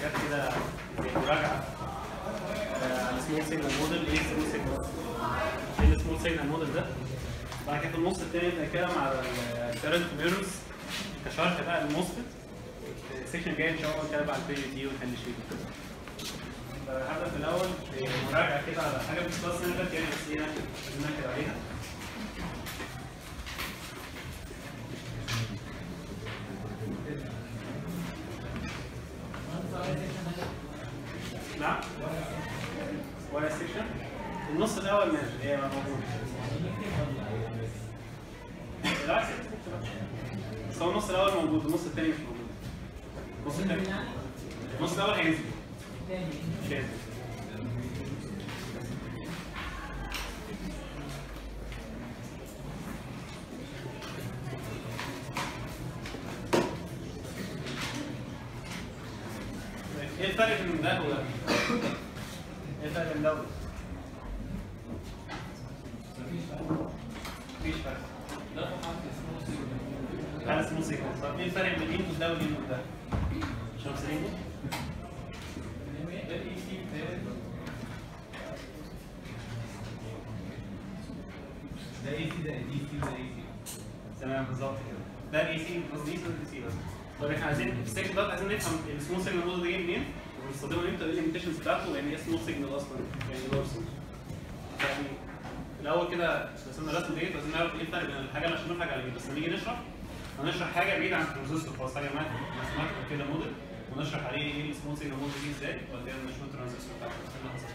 خدت كده زي مراجعه آه، على السمول سيجنال موديل ايه السمول سيجنال ايه السمول سيجنال موديل ده بعد كده في النص التاني بنتكلم على الكارنت ميرورز كشرح بقى الموسفيت السيكشن الجاي ان شاء الله نتكلم على البي دي والهاند شيك وكده فهبدا في الاول بمراجعه كده على حاجه في الكلاس اللي فات يعني بس هي لازم ناكد عليها نعم ولا سيكشن النص الاول ماشي هي موجود بالعكس بس هو النص الاول موجود النص الثاني مش موجود النص الثاني النص الاول هينزل مش هينزل ايه الفرق بين ده وده؟ ايه الفرق بين ده وده؟ مفيش فرق على اسمه سيكونس طب ايه الفرق بين الانبوت ده والانبوت ده؟ شمس الانبوت؟ ده اي سي ده دي سي وده اي سي تمام بالظبط كده ده الاي سي قصدي اي سي وده سي بس طب احنا عايزين في السيكشن ده عايزين نفهم السمول سيجنال موديل ده جاي منين ونستخدمه امتى ايه الليميتيشنز بتاعته لان هي سمول سيجنال اصلا يعني لور يعني الاول كده رسمنا الرسم ديت عايزين نعرف ايه الفرق بين الحاجه اللي عشان نضحك على ايه بس لما نيجي نشرح هنشرح حاجه بعيده عن الترانزستور خلاص حاجه ماثيماتيكال كده موديل ونشرح عليه ايه السمول سيجنال موديل دي ازاي وبعدين نشوف الترانزستور بتاعته استنى حصل.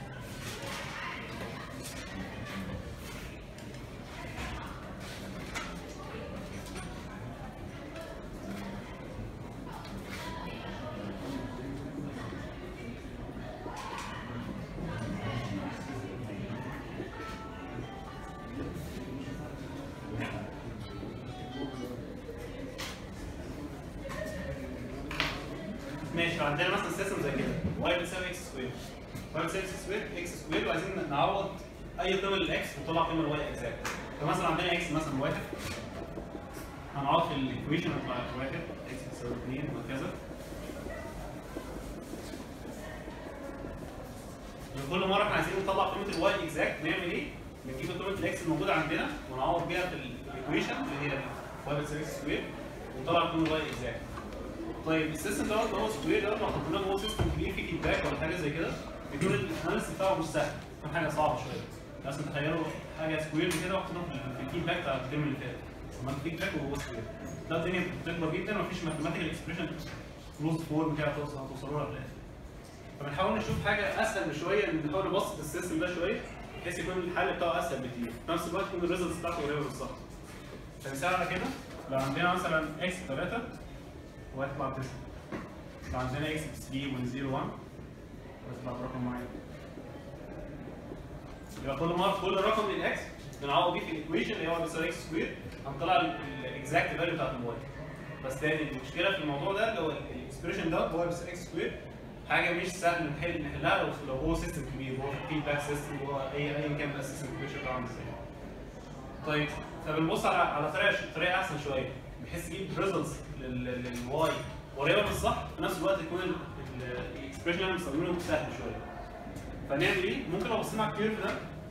ماشي عندنا مثلا سيستم زي كده واي بتساوي اكس سكوير واي بتساوي اكس سكوير اكس سكوير وعايزين نعوض اي قيمه للاكس وطلع قيمه للواي اكزاكت فمثلا عندنا اكس مثلا واحد هنعوض في الايكويشن هتطلع واحد اكس بتساوي 2 وهكذا كل مره احنا عايزين نطلع قيمه الواي اكزاكت نعمل ايه؟ بنجيب قيمه الاكس الموجوده عندنا ونعوض بيها في الايكويشن اللي هي واي بتساوي اكس سكوير ونطلع قيمه الواي اكزاكت طيب السيستم دوت اللي هو سكوير دوت لو حطيناه جوه سيستم كبير فيه فيدباك ولا حاجه زي كده بيكون الاناليسيس بتاعه مش سهل بيكون حاجه صعبه شويه بس تخيلوا حاجه سكوير كده وحطيناها في الفيدباك بتاع الترم اللي فات عملت فيدباك وهو سكوير ده الدنيا بتكبر جدا ومفيش ماثيماتيكال اكسبريشن كلوز فورم كده هتوصل هتوصلوا لها في الاخر فبنحاول نشوف حاجه اسهل بشويه ان نحاول نبسط السيستم ده شويه بحيث يكون الحل بتاعه اسهل بكتير في نفس الوقت يكون الريزلتس بتاعته قريبه بالظبط فمثال على كده لو عندنا مثلا اكس 3 وهيطلع 9 لو عندنا اكس ب 3 و 0 1 هيطلع برقم معين يبقى كل مره كل رقم من الاكس بنعوض بيه في الايكويشن اللي هو بيساوي اكس سكوير هنطلع الاكزاكت فاليو بتاعت الواي بس تاني المشكله في الموضوع ده اللي هو الاكسبريشن ده هو بيساوي اكس سكوير حاجه مش سهل نحل نحلها لو لو هو سيستم كبير هو فيدباك سيستم هو اي ايا كان بقى السيستم ايكويشن بتاعه عامل ازاي طيب فبنبص على على طريقه طريقه احسن شويه بحيث نجيب ريزلتس للواي قريبه من الصح في نفس الوقت يكون الاكسبريشن اللي احنا مستخدمينه سهل شويه فنعمل ايه؟ ممكن لو بصينا على الكيرف ده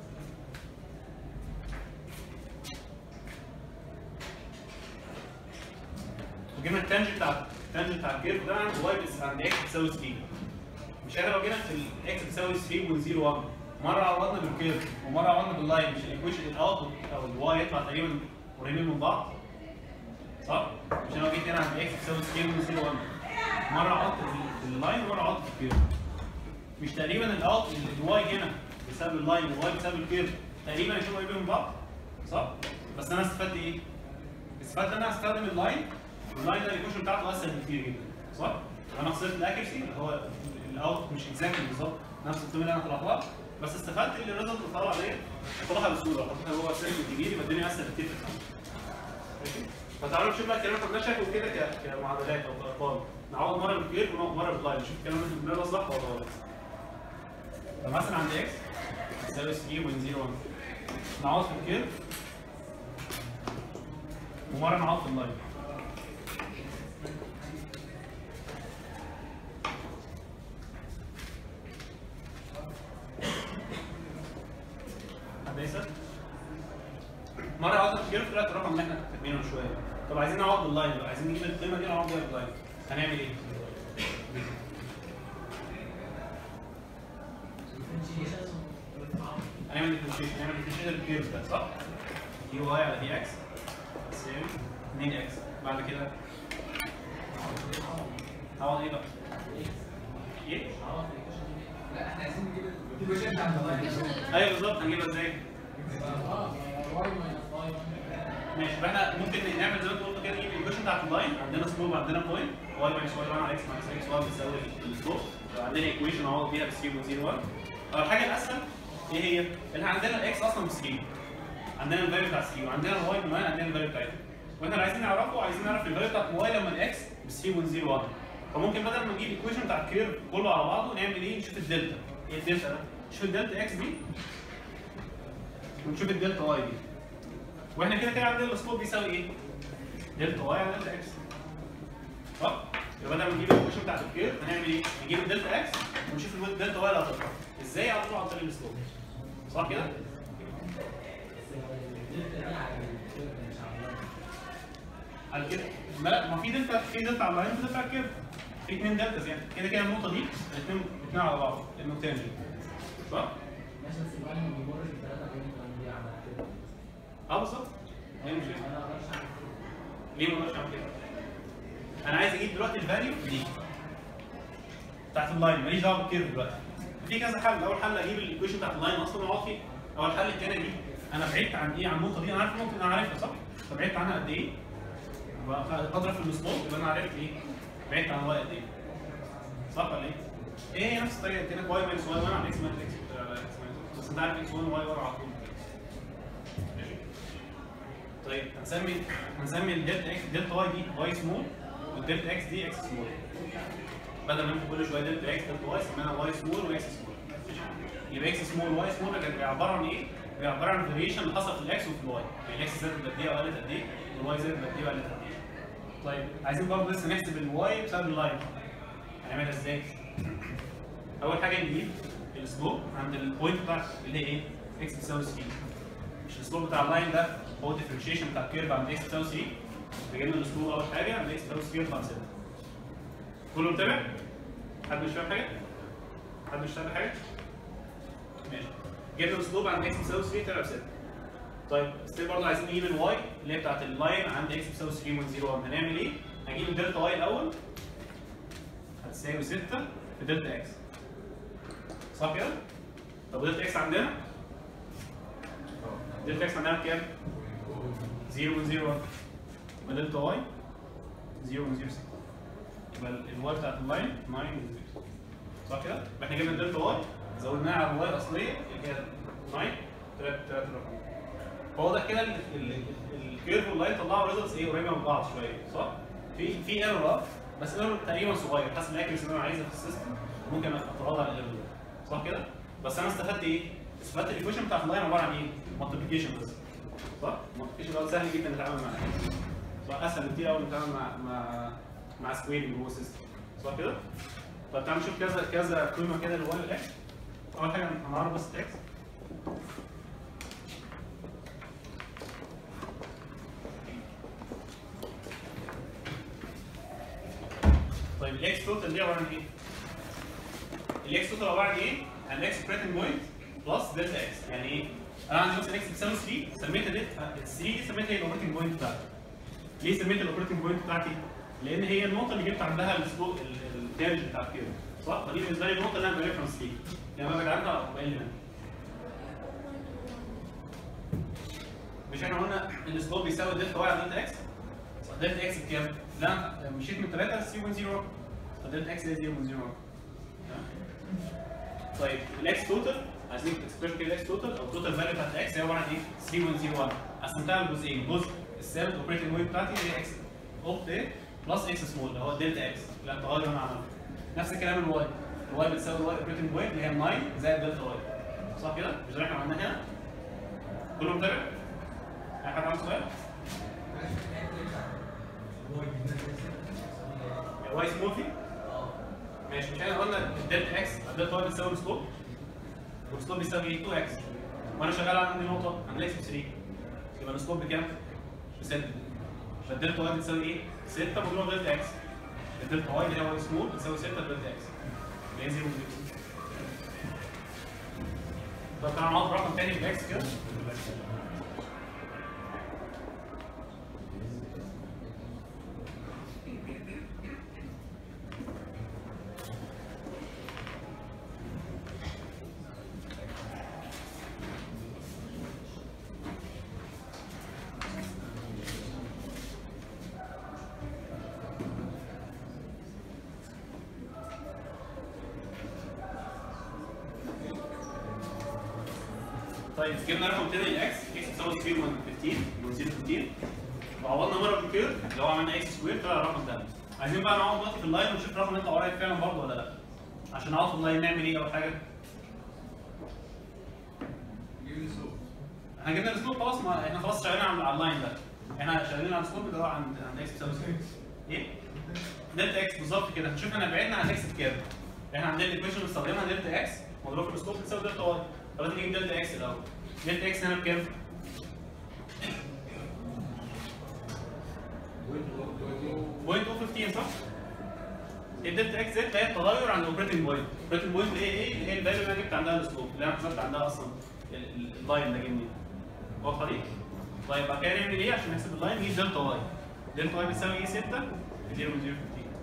وجبنا التانج بتاع التانج بتاع الكيرف ده عند واي بس عند اكس بتساوي 3 مش احنا لو جينا في الاكس بتساوي 3.01 مره عوضنا بالكيرف ومره عوضنا باللاين مش الايكويشن الاوت او الواي يطلع تقريبا قريبين من بعض صح؟ مش انا لو جيت هنا عند اكس بتساوي 3.01 مره عوضت في اللاين ومره عوضت في الكيرف مش تقريبا الاوت الواي هنا بسبب اللاين والواي بسبب الكيرف تقريبا يكونوا قريبين من بعض صح؟ بس انا استفدت ايه؟ استفدت ان انا هستخدم اللاين واللاين ده الايكويشن بتاعته اسهل بكتير جدا صح؟ انا خسرت الاكيرسي اللي هو الاوت مش اكزاكتلي بالظبط نفس القيمه اللي انا طلعتها بس استفدت ان الريزلت اللي طلع ديت طلعها بسهوله حطيتها جوه سيركل كبير يبقى الدنيا اسهل كتير في الفهم ماشي؟ فتعالوا نشوف بقى الكلام اللي احنا شكله كده ك- كمعادلات او كارقام نعوض مره بالكيرف ومره باللاين نشوف الكلام اللي احنا بنقوله صح ولا غلط فمثلا عند اكس تساوي 3.01 نعوض في الكيرف ومره نعوض في اللاين مره عوضنا في الكيرف طلعت الرقم اللي احنا كاتبينه من شويه طب عايزين نعوض باللاين بقى عايزين نجيب القيمه دي نعوض بيها باللاين هنعمل ايه؟ هنعمل ديفرنشيشن هنعمل ديفرنشيشن للكيرف ده صح؟ دي واي على دي اكس تساوي 2 اكس بعد كده هعوض ايه بقى؟ ايه؟ لا احنا عايزين نجيب الكويشن بتاع اللاين ايوه بالظبط هنجيبها ازاي؟ ماشي فاحنا ممكن نعمل زي ما انت قلت كده نجيب الايكويشن بتاعت اللاين عندنا سلوب وعندنا بوينت واي ماينس واي 1 على اكس ماينس اكس 1 بتساوي السلوب وعندنا ايكويشن نعوض بيها ب 3.01 أو الحاجه الاسهل ايه هي؟ ان عندنا الاكس اصلا ب 3 عندنا الفاليو بتاع 3 وعندنا الواي كمان عندنا الفاليو بتاعتها واحنا اللي عايزين نعرفه عايزين نعرف الفاليو بتاعت الواي لما الاكس ب 3.01 فممكن بدل ما نجيب الايكويشن بتاع الكيرف كله على بعضه نعمل ايه؟ نشوف الدلتا ايه الدلتا ده؟ نشوف الدلتا اكس دي ونشوف الدلتا واي دي واحنا كده كده عندنا السلوب بيساوي ايه؟ دلتا واي على دلتا اكس صح؟ يبقى بدل ما نجيب الايكويشن بتاعت الكيرف هنعمل ايه؟ نجيب الدلتا اكس ونشوف الدلتا واي اللي هتطلع ازاي هتطلع عن طريق السلوب صح كده؟ على كده لا ما في دلتا في دلتا على اللاين في دلتا على الكيرف في اثنين دلتاز يعني كده كده النقطه دي الاثنين الاثنين على بعض لانه تانجنت صح؟ اه بالظبط هي مش ليه ما اقدرش اعمل كده؟ انا عايز اجيب دلوقتي الفاليو دي بتاعت اللاين ماليش دعوه بالكيرف دلوقتي في كذا حل اول حل اجيب الايكويشن بتاعت اللاين اصلا واقعد فيه او الحل الثاني اجيب انا بعدت عن ايه عن النقطه دي انا عارف النقطه دي انا عارفها صح؟ فبعدت عنها قد ايه؟ اضرب في السلوب يبقى انا عرفت ايه؟ بعدت عن الواي قد ايه؟ صح ولا ايه؟ ايه هي نفس الطريقه كده واي ماينس واي 1 على اكس ماينس اكس على اكس ماينس بس انت عارف اكس 1 واي 1 على طول ماشي طيب هنسمي هنسمي الدلتا اكس دلتا واي دي واي سمول والدلتا اكس دي اكس سمول بدل ما انت كل شويه دلتا اكس دلتا واي سمينا واي سمول واكس سمول يبقى اكس سمول واي سمول كان بيعبر عن ايه؟ بيعبر عن الفاريشن اللي حصل في الاكس وفي الواي يعني الاكس زادت قد ايه او قلت قد ايه والواي زادت قد ايه وقلت قد ايه طيب عايزين برضه لسه نحسب الواي بسبب اللاين هنعملها ازاي؟ اول حاجه نجيب السلوب عند البوينت بتاعت اللي هي ايه؟ اكس بتساوي 3 مش السلوب بتاع اللاين ده هو الديفرنشيشن بتاع الكيرف عند اكس بتساوي 3 فجبنا السلوب اول حاجه عند اكس بتساوي 3 يطلع 6 كله متابع؟ حد مش فاهم حاجه؟ حد مش فاهم حاجه؟ ماشي جبنا السلوب عند اكس بتساوي 3 طلع ب 6 طيب ستيل برضه عايزين نجيب الواي اللي هي بتاعت اللاين عند اكس بتساوي 3.01 هنعمل ايه؟ هنجيب الدلتا واي الاول هتساوي 6 في دلتا اكس صح كده؟ طب ودلتا اكس عندنا؟ دلتا اكس عندنا بكام؟ 0.01 يبقى دلتا واي 0.06 يبقى الواي بتاعت اللاين 9 صح كده؟ يبقى احنا جبنا الدلتا واي زودناها على الواي الاصليه اللي هي 9 ثلاث ثلاث رقم فهو ده كده ال- ال- الكيرف واللاين طلعوا ريزلتس ايه قريبه من بعض شويه صح؟ في في ايرور اه بس ايرور تقريبا صغير حسب الاكيرسي اللي انا عايزها في السيستم ممكن اتغاضى عن الايرور ده صح كده؟ بس انا استفدت ايه؟ استفدت الايكويشن بتاعت اللاين عباره عن ايه؟ مالتيبيكيشن بس صح؟ مالتيبيكيشن ده سهل جدا نتعامل معاه صح اسهل بكتير قوي نتعامل مع مع مع سكويرنج جوه السيستم صح كده؟ طب تعالى نشوف كذا كذا قيمه كده للواي والاكس اول حاجه هنعرف بس الاكس طيب الاكس توتال دي عباره عن ايه؟ الاكس توتال عباره عن ايه؟ عن الاكس اوبريتنج بوينت بلس دلتا اكس يعني ايه؟ انا عندي مثلا اكس بتساوي 3 سميتها دي 3 دي سميتها هي الاوبريتنج بوينت بتاعتي ليه سميت الاوبريتنج بوينت بتاعتي؟ لان هي النقطه اللي جبت عندها السلوك التارج بتاع الكيرف صح؟ فدي بالنسبه لي النقطه اللي انا بريفرنس ليها يعني ببعد عنها بقل منها مش احنا قلنا ان السلوب بيساوي دلتا واي على دلتا اكس؟ صح دلتا اكس بكام؟ لا أنا مشيت من 3 ل 3.0 فدلتا اكس هي 0.0 طيب الاكس توتال عايزين اكسبريشن كده الاكس توتال او التوتال فاليو بتاعت الاكس هي عباره عن ايه؟ 3.01 قسمتها لجزئين جزء الثابت اوبريتنج ويت بتاعتي اللي هي اكس اوبت ايه بلس اكس سمول اللي هو دلتا اكس اللي التغير اللي انا عملته نفس الكلام الواي الواي بتساوي الواي اوبريتنج ويت اللي هي 9 زائد دلتا واي صح كده؟ مش ده اللي احنا عملناه هنا؟ كله متابع؟ اي حد عنده سؤال؟ واي سمول فيه؟ ماشي مش احنا قلنا الدلتا اكس الدلتا واي بتساوي السلوب والسلوب بيساوي 2 اكس وانا شغال عندي نقطه عند اكس ب 3 يبقى السلوب بكام؟ ب 6 فالدلتا واي بتساوي ايه؟ 6 مضروبه دلتا اكس الدلتا واي اللي هي واي سمول بتساوي 6 دلتا اكس اللي هي 0 0 طب تعالى نحط رقم تاني بالاكس كده طيب جبنا رقم تاني اكس اكس تساوي 3 من 15 من 0 15 وعوضنا مره بالكير اللي هو عملنا اكس سكوير طلع الرقم ده عايزين بقى نقعد دلوقتي في اللاين ونشوف الرقم يطلع قريب فعلا برضه ولا لا عشان نقعد في اللاين نعمل ايه اول حاجه جيب لي صوت احنا جبنا الاسلوب خلاص ما احنا خلاص شغالين على على اللاين ده احنا شغالين على الاسلوب اللي هو عند عند اكس تساوي 6 ايه؟ دلتا اكس بالظبط كده هنشوف احنا بعدنا عن اكس بكام احنا عندنا الايكويشن اللي استخدمها دلتا اكس مضروب في الاسلوب بتساوي دلتا واي طب لازم نجيب دلتا اكس الاول دلتا اكس هنا بكام؟ بوينت 015 صح؟ الدلتا اكس ديت هي التغير عن الاوبريتنج بوينت الاوبريتنج بوينت اللي هي ايه؟ اللي هي الفاليو اللي انا جبت عندها الاسلوب اللي انا حسبت عندها اصلا ال- ال- اللاين ده جه منين واضحه دي؟ طيب بعد كده نعمل ايه عشان نحسب اللاين نجيب دلتا واي دلتا واي بتساوي ايه 6 في 0 0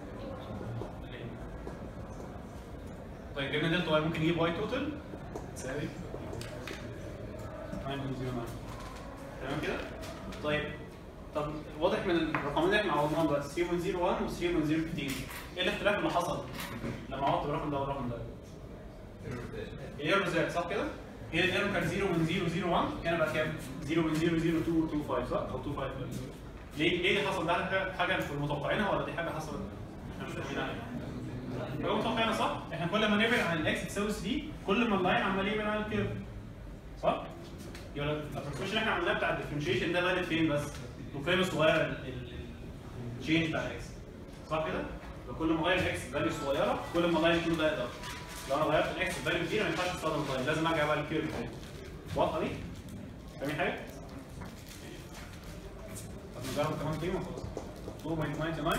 طيب جبنا دلتا واي ممكن نجيب واي توتال تساوي 9.09 تمام كده؟ طيب طب واضح من الرقمين اللي احنا عوضناهم دلوقتي 3.01 و 3.015 ايه الاختلاف اللي حصل لما عوضت بالرقم ده والرقم ده؟ الايرور زاد صح كده؟ هي الايرور كان 0 من 001 كان بقى كام؟ 0 من 00225 صح؟ او 25 ليه ليه اللي حصل ده حاجه حاجه مش متوقعينها ولا دي حاجه حصلت؟ احنا مش فاهمينها حاجه متوقعينها صح؟ احنا كل ما نبعد عن الاكس تساوي 3 كل ما اللاين عمال يبعد عن الكيرف صح؟ يبقى الابروكسيشن اللي احنا عملناه بتاع الديفرنشيشن ده بانت فين بس؟ القيمه الصغيره التشينج بتاع الاكس صح كده؟ يبقى كل ما اغير الاكس فاليو صغيره كل ما اللاين يكون ضيق اكتر لو انا غيرت الاكس فاليو كبيره ما ينفعش استخدم اللاين لازم ارجع بقى للكيرف تاني واضحه دي؟ فاهمين حاجه؟ طب نجرب كمان قيمه خلاص 2.99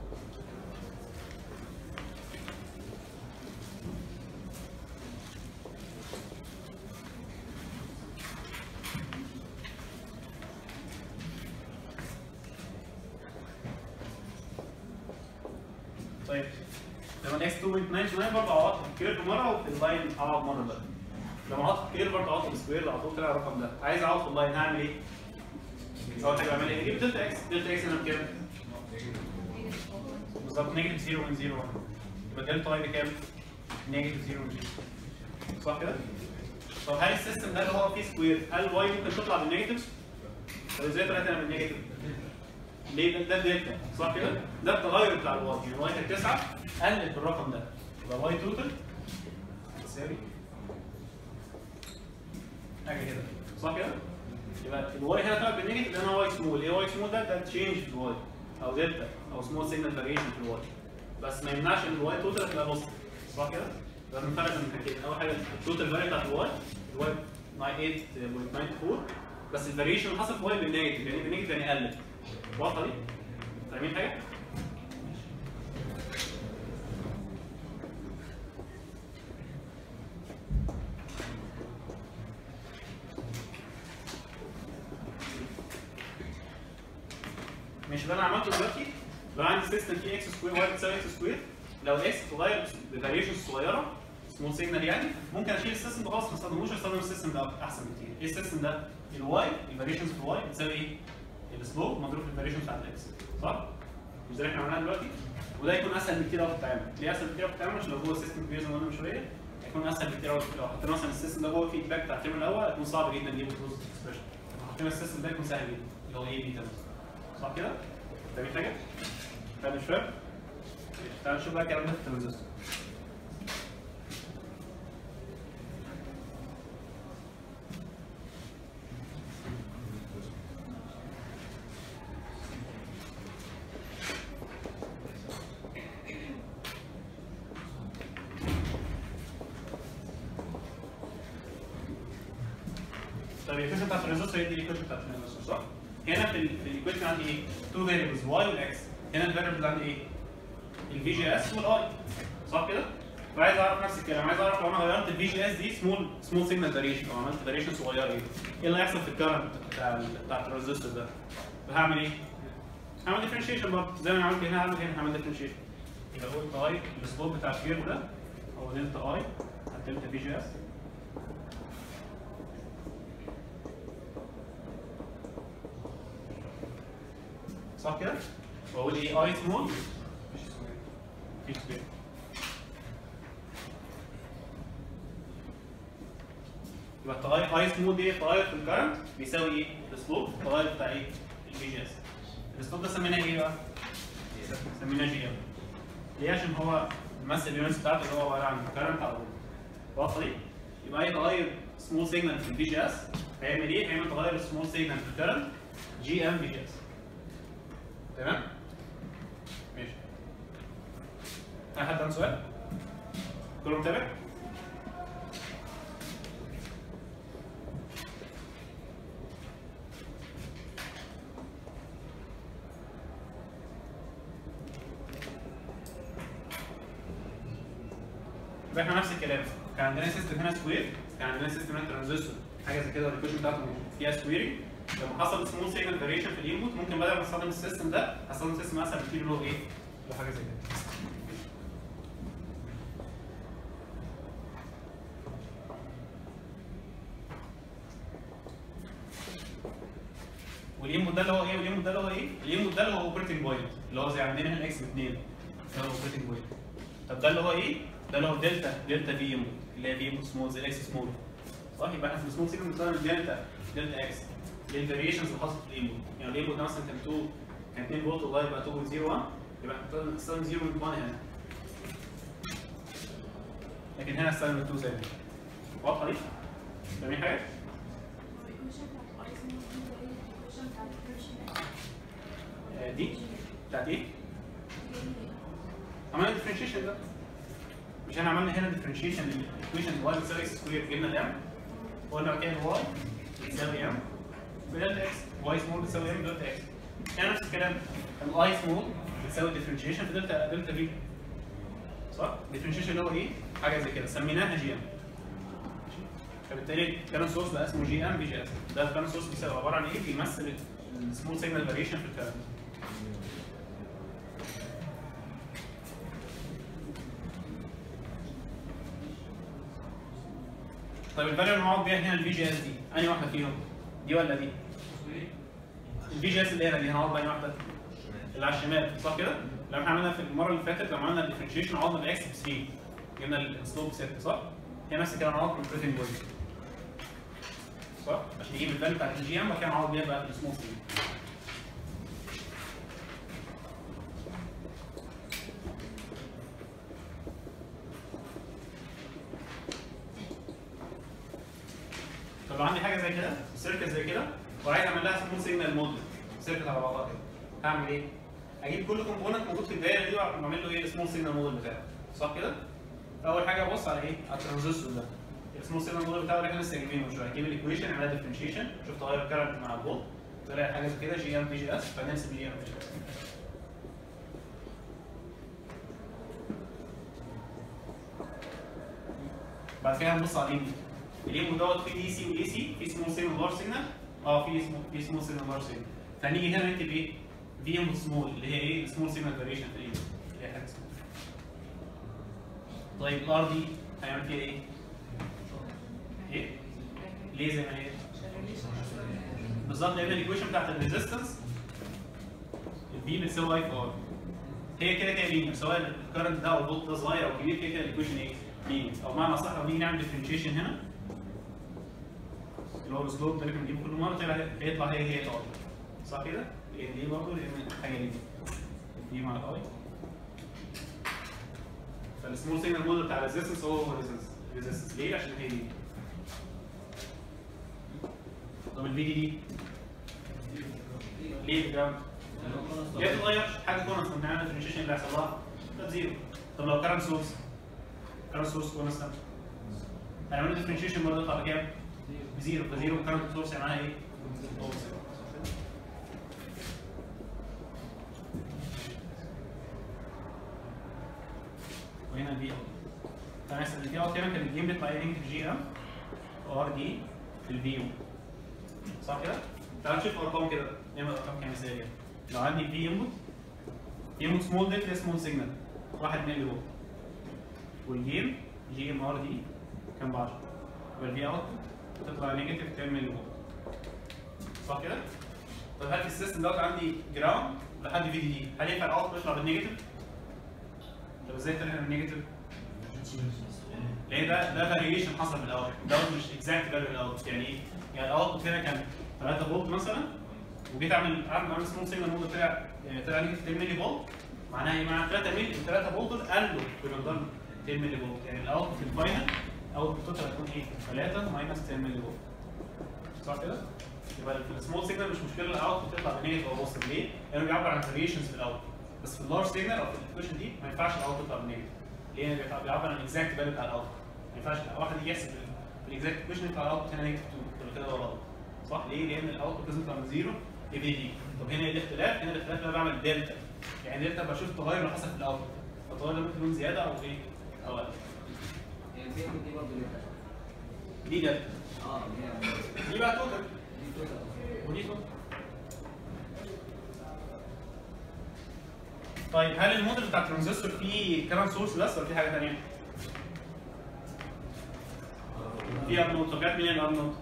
طيب لما الاكس 2.99 برضه عوضت في الكيرف مره وفي اللاين اعوض مره بقى لما عوضت في الكيرف برضه عوضت في السكوير على طول طلع الرقم ده عايز اعوض في اللاين هعمل ايه؟ اول حاجه بعملها ايه؟ اجيب دلتا اكس دلتا اكس هنا بكام؟ بالظبط نيجاتيف 0 من 0 يبقى دلتا واي بكام؟ نيجاتيف 0 من 0 صح كده؟ طب هل السيستم ده اللي هو فيه سكوير هل الواي ممكن تطلع بالنيجاتيف؟ طب ازاي طلعت انا بالنيجاتيف؟ ليه ده ده دلتا صح كده؟ ده التغير بتاع الواي يعني الواي كانت 9 قلت بالرقم ده يبقى واي توتال تساوي حاجه كده صح كده؟ يبقى الواي هنا طلعت بالنيجاتيف لان هو واي سمول ايه واي سمول ده ده تشينج في الواي او دلتا او سمول سيجنال فاريشن في الواي بس ما يمنعش ان الواي توتال تبقى نص صح كده؟ يبقى بنفرق بين حاجتين اول حاجه التوتال فاليو بتاعت الواي الواي 98.94 بس الفاريشن اللي حصل في الواي بالنيجاتيف يعني بالنيجاتيف يعني قلت واضحه دي؟ فاهمين حاجه؟ مش اللي انا عملته دلوقتي لو عندي سيستم فيه اكس سكوير واي بتساوي اكس سكوير لو الاكس اتغير بفاريشن صغيره سمول سيجنال يعني ممكن اشيل السيستم ده خالص ما استخدموش استخدم السيستم ده احسن بكتير ايه السيستم ده؟ الواي الفاريشنز في الواي بتساوي ايه؟ السلوب مضروب في الفاريشن بتاعت الاكس صح؟ مش ده اللي احنا عملناه دلوقتي وده يكون اسهل بكتير قوي في التعامل ليه اسهل بكتير قوي في التعامل عشان لو هو سيستم كبير زي ما قلنا من شويه هيكون اسهل بكتير قوي لو حطينا مثلا السيستم ده جوه الفيدباك بتاع الترم الاول هيكون صعب جدا نجيب كلوز اكسبريشن لو حطينا السيستم ده يكون سهل جدا اللي هو ايه بيتا مثلا صح كده؟ فاهمين حاجه؟ فاهم مش فاهم؟ تعال نشوف بقى الكلام ده في الترانزستور طيب الايكويشن بتاعت الريزستور هي دي الايكويشن بتاعت الريزستور صح؟ هنا في ال في الايكويشن عندي ايه؟ تو فاريبلز واي والاكس هنا الفاريبلز عندي ايه؟ الفي جي اس والاي صح كده؟ فعايز اعرف نفس الكلام عايز اعرف لو انا غيرت الفي جي اس دي سمول سمول سيجنال فاريشن او عملت فاريشن صغيره ايه؟ ايه اللي هيحصل في الكرنت بتاع ال- بتاعت الريزستور ده؟ فهعمل ايه؟ هعمل ديفرنشيشن برضه زي ما انا عملت هنا هعمل هنا هعمل ديفرنشيشن يبقى قلت اي السلوب بتاع الكيرف ده هو دلتا اي على دلتا في جي اس صح كده؟ واقول ايه اي سمول في سكوير يبقى التغير اي سمول دي تغير في الكرنت بيساوي ايه؟ السلوب التغير بتاع ايه؟ الفي جي اس السلوب ده سميناه ايه بقى؟ سميناه جي ام ليه؟ عشان هو الماس اليونتس بتاعته اللي هو عباره عن كرنت او واضحه دي يبقى اي تغير سمول سيجنال في الفي جي اس هيعمل ايه؟ هيعمل تغير سمول سيجنال في الكرنت جي ام في جي اس تمام؟ ماشي هل حد عنده سؤال؟ كله متابع؟ يبقى احنا نفس الكلام كان عندنا سيستم هنا سكوير كان عندنا سيستم هنا ترانزستور حاجه زي كده الايكويشن بتاعته فيها سكويرنج لما حصل سمول سيجنال فاريشن في الانبوت ممكن بدل ما استخدم السيستم ده استخدم سيستم اسهل بكتير اللي هو ايه؟ اللي هو حاجه زي كده والانبوت ده اللي هو ايه؟ والانبوت ده اللي هو ايه؟ الانبوت ده اللي هو اوبريتنج بوينت اللي هو زي عندنا هنا اكس باثنين ده هو اوبريتنج بوينت طب ده اللي هو ايه؟ ده اللي هو دلتا دلتا في انبوت اللي هي في انبوت سمول زي الاكس سمول صح يبقى احنا في السمول سيجنال بنستخدم دلتا دلتا اكس للفاريشنز اللي حصلت في الانبوت يعني الانبوت ده مثلا كان 2 كان 2 فولت والله يبقى 2.01 يبقى احنا بنستخدم 0.1 هنا لكن هنا استخدم 2 زي ما هي. واضحه دي؟ فاهمين حاجه؟ آه، دي بتاعت ايه؟ عملنا ديفرنشيشن ده مش احنا عملنا هنا ديفرنشيشن للايكويشن واي بتساوي اكس سكوير جبنا الام وقلنا بعد كده الواي بتساوي ام بدلتا اكس واي سمول بتساوي ام بدلتا اكس هنا نفس الكلام الاي سمول بتساوي ديفرنشيشن في دلتا دلتا في صح؟ ديفرنشيشن اللي هو ايه؟ حاجه زي كده سميناها جي ام فبالتالي الكارنت سورس بقى اسمه جي ام بي جي اس ده الكارنت سورس بيساوي عباره عن ايه؟ بيمثل السمول سيجنال فاريشن في الكارنت طيب الفاليو اللي هنقعد بيها هنا الفي جي اس دي انهي واحده فيهم؟ دي ولا دي؟ الفي جي اس اللي هنا دي هنقعد بأنهي واحده؟ اللي على الشمال صح كده؟ لما احنا عملنا في المره اللي فاتت لما عملنا الديفرنشيشن عوضنا باكس ب 3 جبنا السلوب 6 صح؟ هي نفس الكلام هنقعد بالبريتنج بوينت صح؟ عشان نجيب الفاليو بتاعت الجي ام وبعد كده نعوض بيها بقى السمول 3 طب لو عندي حاجه زي كده سيركت زي كده وعايز اعمل لها سمول سيجنال موديل سيركت على بعضها كده هعمل ايه؟ اجيب كل كومبوننت موجود في الدايره دي واعمل له ايه السمول سيجنال موديل بتاعه صح كده؟ اول حاجه ابص على ايه؟ على الترانزستور ده السمول سيجنال موديل بتاعه اللي احنا لسه جايبينه من شويه هجيب الايكويشن اعملها ديفرنشيشن شوف تغير الكرنت مع الفولت طلع حاجه زي كده جي ام بي جي اس فنرسم جي ام بي جي اس بعد كده هنبص على الانبوت الانبوت دوت فيه دي سي واي سي في سمول سيجنال لارج سيجنال اه في سمول في سمول سيجنال لارج سيجنال فهنيجي هنا نكتب ايه؟ في انبوت سمول اللي هي ايه؟ سمول سيجنال فاريشن في الانبوت اللي هي حاجه اسمها طيب الار دي هيعمل فيها ايه؟ ايه؟ ليه زي ما هي؟ بالظبط لان الايكويشن بتاعت الريزستنس الفي بتساوي اي في ار هي كده كده لينير سواء الكرنت ده او الفولت ده صغير او كبير كده كده الايكويشن ايه؟ لينير او بمعنى اصح لو نيجي نعمل ديفرنشيشن هنا اللي هو السلوب ده اللي احنا بنجيبه كل مره طلع هيطلع هي هي الار صح كده؟ لان دي برضه لان حاجه لينير دي مع الاي فالسمول سيجنال موديل بتاع الريزستنس هو هو ريزستنس ليه؟ عشان هي دي طب الفي دي دي ليه بجد؟ ليه تتغير حاجه كونستنت نعمل ديفرنشيشن اللي هيحصل لها ده زيرو طب لو كارنت سورس كارنت سورس كونستنت هنعمل ديفرنشيشن برضه يطلع بكام؟ بزيرو فزيرو كارنت سورس يعني معناها ايه؟ وهنا الفي اوت فانا الفي اوت هنا كان الجيم بيطلع ايه نيجاتيف جي ام ار دي في الفي يو صح كده؟ تعال نشوف ارقام كده نعمل ارقام كمثال يعني لو عندي في انبوت في انبوت سمول ديت سمول سيجنال 1 ملي فولت والجيم جي ام ار دي كام ب 10 يبقى الفي اوت تطلع نيجاتيف 10 ملي فولت صح كده؟ طب هل في السيستم دوت عندي جراوند لحد في دي دي هل ينفع الاوت يطلع بالنيجاتيف؟ طب ازاي طلع بالنيجاتيف؟ لان ده ده فاريشن حصل في الاول ده مش اكزاكت فاليو الاول يعني ايه؟ يعني الاوت هنا كان 3 فولت مثلا وجيت اعمل اعمل اعمل سمول سيجنال مود طلع يعني طلع نيجاتيف 10 ملي فولت معناها ايه؟ معناها 3 ملي 3 فولت دول قلوا بمقدار 10 ملي فولت يعني الاوت في الفاينل اوت توتال هتكون ايه؟ 3 ماينس 10 ملي فولت صح كده؟ يبقى في السمول سيجنال مش مشكله الاوت بتطلع بنيجاتيف او بوزيتيف ليه؟ لانه بيعبر عن فاريشنز في الاوت بس في اللارج سيجنال او في الايكويشن دي ما ينفعش الاوت يطلع بنيجاتيف ليه؟ بيعبر بيعبر عن الاكزاكت فاليو بتاع الاوت ما ينفعش واحد يجي يحسب في الاكزاكت ايكويشن يطلع الاوت هنا نيجاتيف 2 يبقى كده هو غلط صح ليه؟ لان الاوت لازم يطلع من زيرو اي في دي طب هنا ايه الاختلاف؟ هنا الاختلاف انا بعمل دلتا يعني دلتا بشوف التغير اللي حصل في الاوت التغير ده ممكن يكون زياده او ايه؟ او اقل يعني البي ام دي برضه ليه؟ دي دلتا اه دي دي بقى توتال دي توتال ودي توتال طيب هل الموديل بتاع الترانزستور فيه كمان سورس بس ولا في حاجه ثانيه؟ في اب نوت طب جت منين الاب نوت؟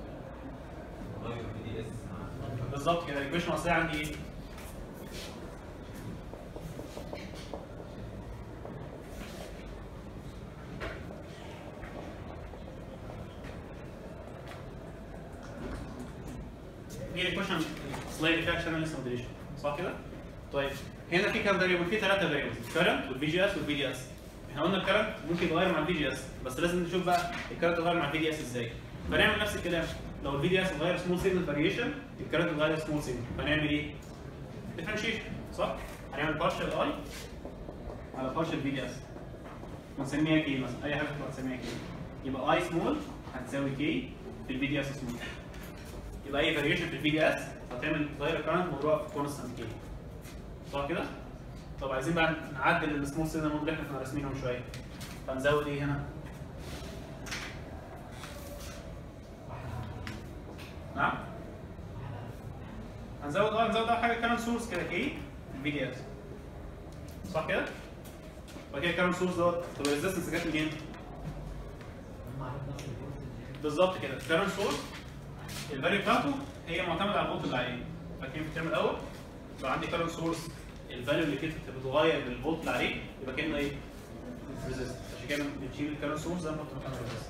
بالظبط كده الايكويشن الاصليه عندي ايه؟ دي الايكويشن الاصليه اللي فيها شانل لسه موديليشن صح كده؟ طيب هنا في كام فاريبل؟ في ثلاثه فاريبلز الكرنت والفي جي اس والفي دي اس احنا قلنا الكرنت ممكن يتغير مع الفي جي اس بس لازم نشوف بقى الكرنت يتغير مع الفي دي اس ازاي فنعمل نفس الكلام لو الفي دي اس اتغير سمول سيجنال فاريشن الكرنت اتغير سمول سيجنال فنعمل ايه؟ ديفرنشيشن صح؟ هنعمل بارشل اي على بارشل في دي اس ونسميها كي مثلا اي حاجه تبقى تسميها كي يبقى اي سمول هتساوي كي في الفي دي اس سمول يبقى اي فاريشن في الفي دي اس هتعمل تغير الكرنت مضروبه في كونستانت كي صح كده؟ طب عايزين بقى نعدل السمول سيجنال مود اللي احنا كنا راسمينه من شويه فنزود ايه هنا؟ نعم؟ هنزود اه هنزود اول حاجه كمان سورس كده كي الفي دي اس صح كده؟ بعد كده كمان سورس دوت طب الريزستنس جت منين؟ بالظبط كده كمان سورس الفاليو بتاعته هي معتمده على الفولت اللي عليه فاكرين في الترم الاول؟ لو عندي كارنت سورس الفاليو اللي كده بتتغير بالفولت اللي عليه يبقى كانه ايه؟ ريزيست عشان كده بنشيل الكارنت سورس زي ما قلت مكان الريزيست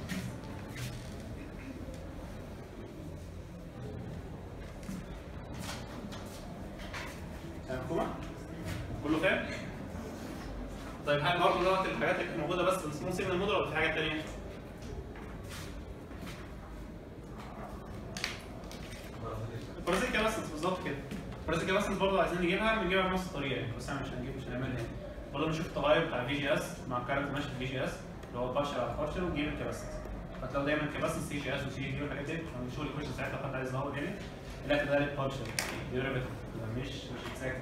مفهومة؟ كله فاهم؟ طيب هل برضه دوت الحاجات اللي كانت موجودة بس في السمول سيجنال موديل ولا في حاجات تانية؟ البارازيت كاباسنس بالظبط كده البارازيت كاباسنس برضه عايزين نجيبها بنجيبها بنفس الطريقة يعني بس احنا مش هنجيب مش هنعملها يعني برضه بنشوف التغير بتاع الفي جي اس مع الكارنت ماشي في الفي جي اس اللي هو بارشل على بارشل ونجيب الكاباسنس هتلاقوا دايما كاباسنس سي جي اس وسي جي والحاجات دي احنا بنشوف الايكويشن ساعتها لو حد عايز يدور يعني نلاقي ده بارشل ديريفيتيف مش مش اكزاكت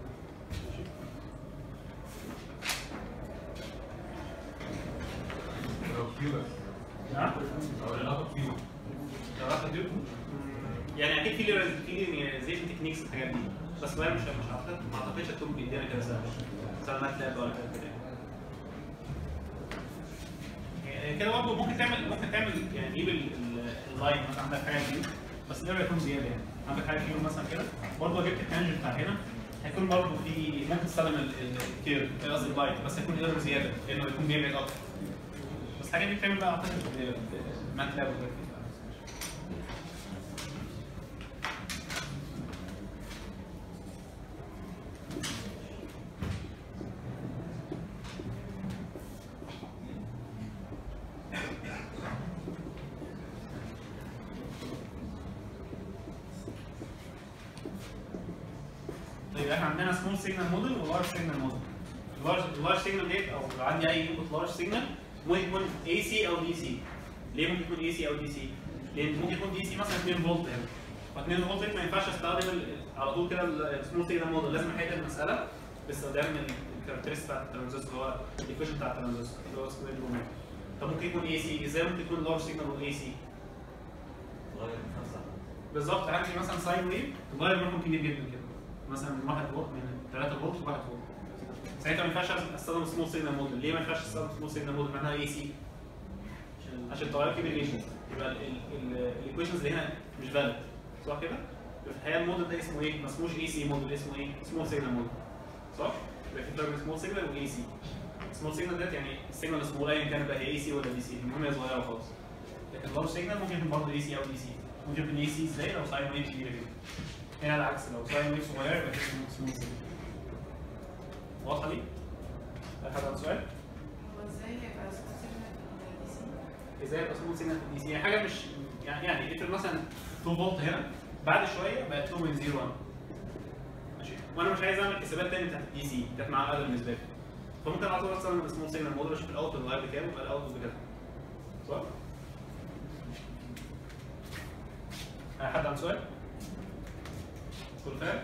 نعم تعرفها دي يعني اكيد في في لينيزيشن تكنيكس الحاجات دي بس هي مش مش اعتقد ما اعتقدش هتكون بيدينا كده سهل سواء ماتلاب ولا كده يعني كده برضه ممكن تعمل ممكن تعمل يعني تجيب ال- ال- اللاين مثلا عندك حاجه دي بس الايرور يكون زياده يعني عندك حاجه كيلو مثلا كده برضه جبت التانجنت بتاع هنا هيكون برضه في ممكن تستخدم الكير قصدي اللاين بس هيكون الايرور زياده لانه هيكون بيبعد اكتر بس الحاجات دي بتعمل بقى اعتقد ماتلاب وغير كده طيب احنا عندنا سمول سيجنال موديل ولارج سيجنال موديل اللارج اللارج سيجنال ديت او لو عندي اي انبوت لارج سيجنال ممكن يكون اي سي او دي سي ليه ممكن يكون اي سي او دي سي؟ لان ممكن يكون دي سي مثلا 2 فولت هنا ف 2 فولت ما ينفعش استخدم ال- على طول كده السمول سيجنال موديل لازم احل المساله باستخدام الكاركترستيك بتاع الترانزستور اللي هو الايكويشن بتاع الترانزستور اللي هو اسمه الرومات طب ممكن يكون اي سي ازاي ممكن يكون لارج سيجنال واي سي غير خمسة بالظبط عندي مثلا ساين ويف تغير رقم كبير جدا كده مثلا من 1 فولت من 3 فولت ل 1 فولت ساعتها ما ينفعش استخدم سمول سيجنال موديل ليه ما ينفعش استخدم سمول سيجنال موديل معناها اي سي عشان التغير كبير جدا يبقى الايكويشنز اللي هنا مش فاليد صح كده؟ في الحقيقه الموديل ده اسمه ايه؟ ما اسموش اي سي موديل اسمه ايه؟ سمول سيجنال موديل صح؟ يبقى في فرق بين سمول سيجنال واي سي سمول سيجنال ديت يعني السيجنال سمول ايا كان بقى هي اي سي ولا دي سي المهم هي صغيره وخلاص لكن لارج سيجنال ممكن يكون برضه اي سي او دي سي ممكن يكون اي سي ازاي لو ساين ويف كبيره جدا هنا العكس لو ساين ويف صغيره يبقى كده سمول سيجنال واضحه دي؟ في حد عنده سؤال؟ هو ازاي هيبقى سمول سيجنال دي سي؟ ازاي يبقى سمول سيجنال في الدي سي؟ يعني حاجه مش يعني يعني افرض مثلا 2 فولت هنا بعد شويه بقت 2.01 ماشي وانا مش عايز اعمل حسابات تاني بتاعت الدي سي كانت معقده بالنسبه لي فممكن على طول استخدم السمول سيجنال موديل اشوف الاوتبوت اتغير بكام يبقى الاوتبوت بكام صح؟ آه، حد عنده سؤال؟ كل فاهم؟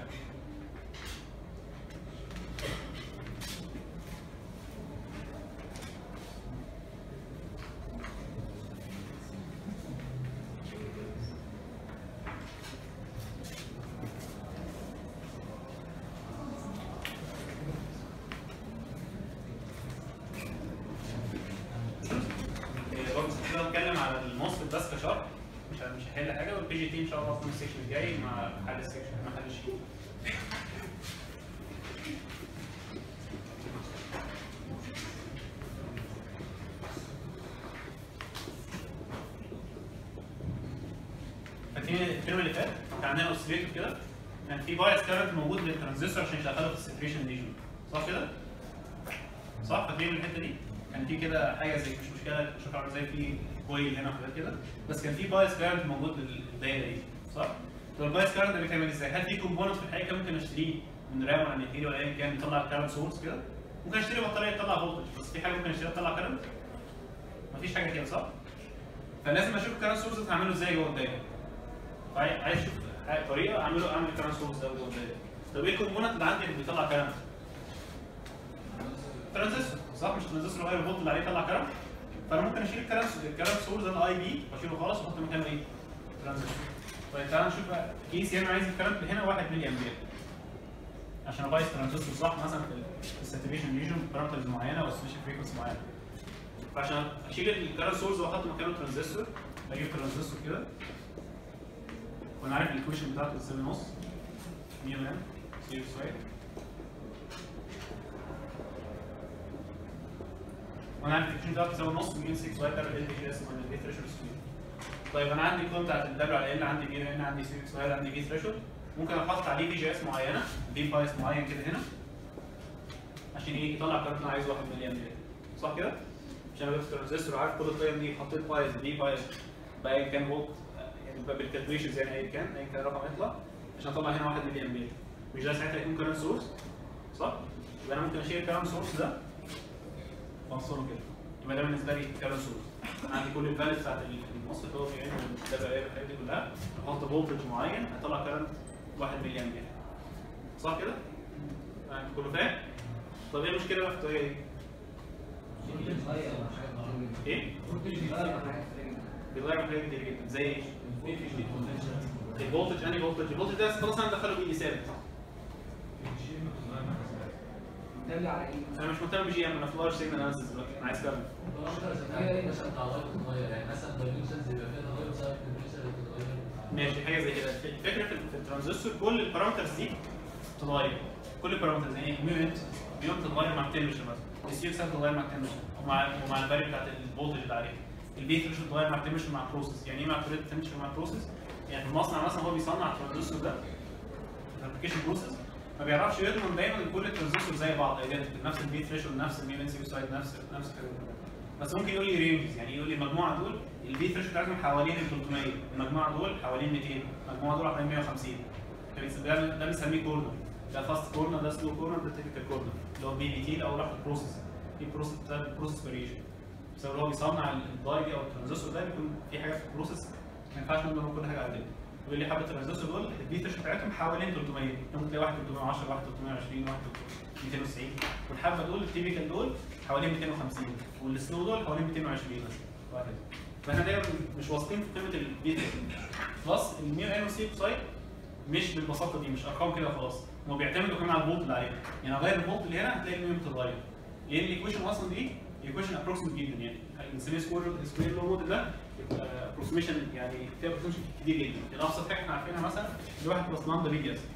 إيه، برضه كده بتكلم على الموسفيت بس كشرح مش مش هحل حاجه والبي جي تي ان شاء الله في السكشن الجاي مع حل السكشن مع حل الشيء فاكرين الفيلم اللي فات كان عندنا اوسيليتور كده كان في بايس كارنت موجود للترانزستور عشان يشغله في الساتوريشن ريجن صح كده؟ صح فاكرين الحته دي؟ كان في كده حاجه زي مش مشكله شوف عامل زي في كويل هنا وحاجات كده بس كان في بايس كارنت موجود للدايره دي صح؟ طب البايس كارنت ده بيتعمل ازاي؟ هل في كومبوننت في الحقيقه ممكن اشتريه من رام ولا من هيلي ولا ايا كان يطلع كارنت سورس كده؟ ممكن اشتري بطاريه تطلع فولتج بس في حاجه ممكن اشتريها تطلع كارنت؟ مفيش حاجه كده صح؟ فلازم اشوف الكارنت سورس ده هعمله ازاي جوه الدايره عايز عايز اشوف طريقه اعمله اعمل الكارنت سورس ده جوه الدايره طب ايه الكومبوننت اللي عندي اللي بيطلع كارنت؟ ترانزستور صح مش ترانزستور غير الفولت اللي عليه يطلع كارنت فانا ممكن اشيل الكارنت الكارنت سورس ده الاي بي واشيله خالص واحط مكانه ايه؟ ترانزستور طيب تعالى نشوف بقى كيس انا عايز الكارنت هنا 1 ملي امبير عشان ابايظ ترانزستور صح مثلا في الساتوريشن ريجن بارامترز معينه او سبيشال فريكونسي معينه فعشان اشيل الكارنت سورس واحط مكانه ترانزستور بجيب ترانزستور كده وانا عارف الايكويشن بتاعته ازاي نص 100 ام سير سويت وانا عارف الايكويشن بتاعته تساوي نص 100 6 واي دبل ال جي اس من البي ثريشولد سكوير طيب انا عندي الكود بتاعت الدبل على ال عندي بي ان عندي 6 واي عندي بي ثريشولد ممكن احط عليه في جي اس معينه في بايس معين كده هنا عشان ايه يطلع الكارت اللي انا عايزه 1 ملي امبير صح كده؟ عشان انا جبت ترانزستور عارف كل القيم دي حطيت بايز دي بايز بايا كان فولت يعني بقى بالكالكوليشنز يعني ايا كان ايا كان الرقم يطلع عشان اطلع هنا 1 ملي امبير مش ده ساعتها يكون كارنت سورس صح؟ يبقى انا ممكن اشيل الكارنت سورس ده واوصله كده يبقى ده بالنسبه لي كارنت سورس عندي كل الفاليز بتاعت النص اللي هو في عين ده بقى الحاجات دي كلها احط فولتج معين هيطلع كارنت 1 ملي امبير صح كده؟ يعني كله فاهم؟ طب ايه المشكله بقى في الطريقه دي؟ بيتغير مع حاجات كتير جدا. ايه؟ بيتغير مع حاجات كتير جدا. بيتغير من حاجات كتير جدا زي ايه؟ الفولتج انهي فولتج؟ الفولتج ده خلاص انا مدخله بايدي ثابت بتدل على ايه؟ انا مش مهتم بجي ام انا في لارج سيجنال اناليسيس دلوقتي انا عايز كام يعني مثلا تعرض تتغير يعني مثلا دايمنشنز يبقى فيها تغير بسبب التمبريتشر اللي بتتغير ماشي حاجه زي كده الفكره في في الترانزستور كل البارامترز دي بتتغير كل البارامترز يعني ميو انت ميو انت تتغير مع التمبريتشر مثلا السي اكس بتتغير مع التمبريتشر ومع ومع الفاليو بتاعت الفولتج اللي عليه البي ثريشولد بتتغير مع التمبريتشر مع البروسيس يعني ايه مع التمبريتشر مع البروسيس يعني في المصنع مثلا هو بيصنع الترانزستور ده الابلكيشن بروسيس ما بيعرفش يضمن دايما ان كل الترانزستور زي بعض identical نفس البي ثريشولد نفس الميو ان سايد نفس نفس الكلام بس ممكن يقول لي رينجز يعني يقول لي المجموعه دول البي ثريشولد بتاعتهم حوالين ال 300 المجموعه دول حوالين 200 المجموعه دول حوالين 150 فبيس- ده ده بنسميه كورنر ده فاست كورنر ده سلو كورنر ده تكنيكال كورنر اللي هو بي بي تي او راح البروسيس في بروسيس بروسيس فاريشن بسبب اللي هو بيصنع الداي دي او الترانزستور ده بيكون في حاجات في البروسيس ما ينفعش نضرب كل حاجه على الدنيا يقول لي حبه الترانزستور دول البيترز بتاعتهم حوالين 300 ممكن تلاقي واحد 310 واحد 320 واحد 290 والحبه دول التيبيكال دول حوالين 250 والسلو دول حوالين 220 مثلا وهكذا فاحنا دايما مش واثقين في قيمه البيترز بلس الميو ان وسي سايت مش بالبساطه دي مش ارقام كده خلاص هم بيعتمدوا كمان على الفولت اللي عليها يعني اغير الفولت اللي هنا هتلاقي الميو بتتغير لان الايكويشن اصلا دي ايكويشن ابروكسيمت جدا يعني بنسميه سكوير سكوير لو موديل ده ابروكسيميشن يعني فيها ابروكسيميشن كتير جدا الابسط حاجه احنا عارفينها مثلا اللي واحد بلس لامدا بي دي اس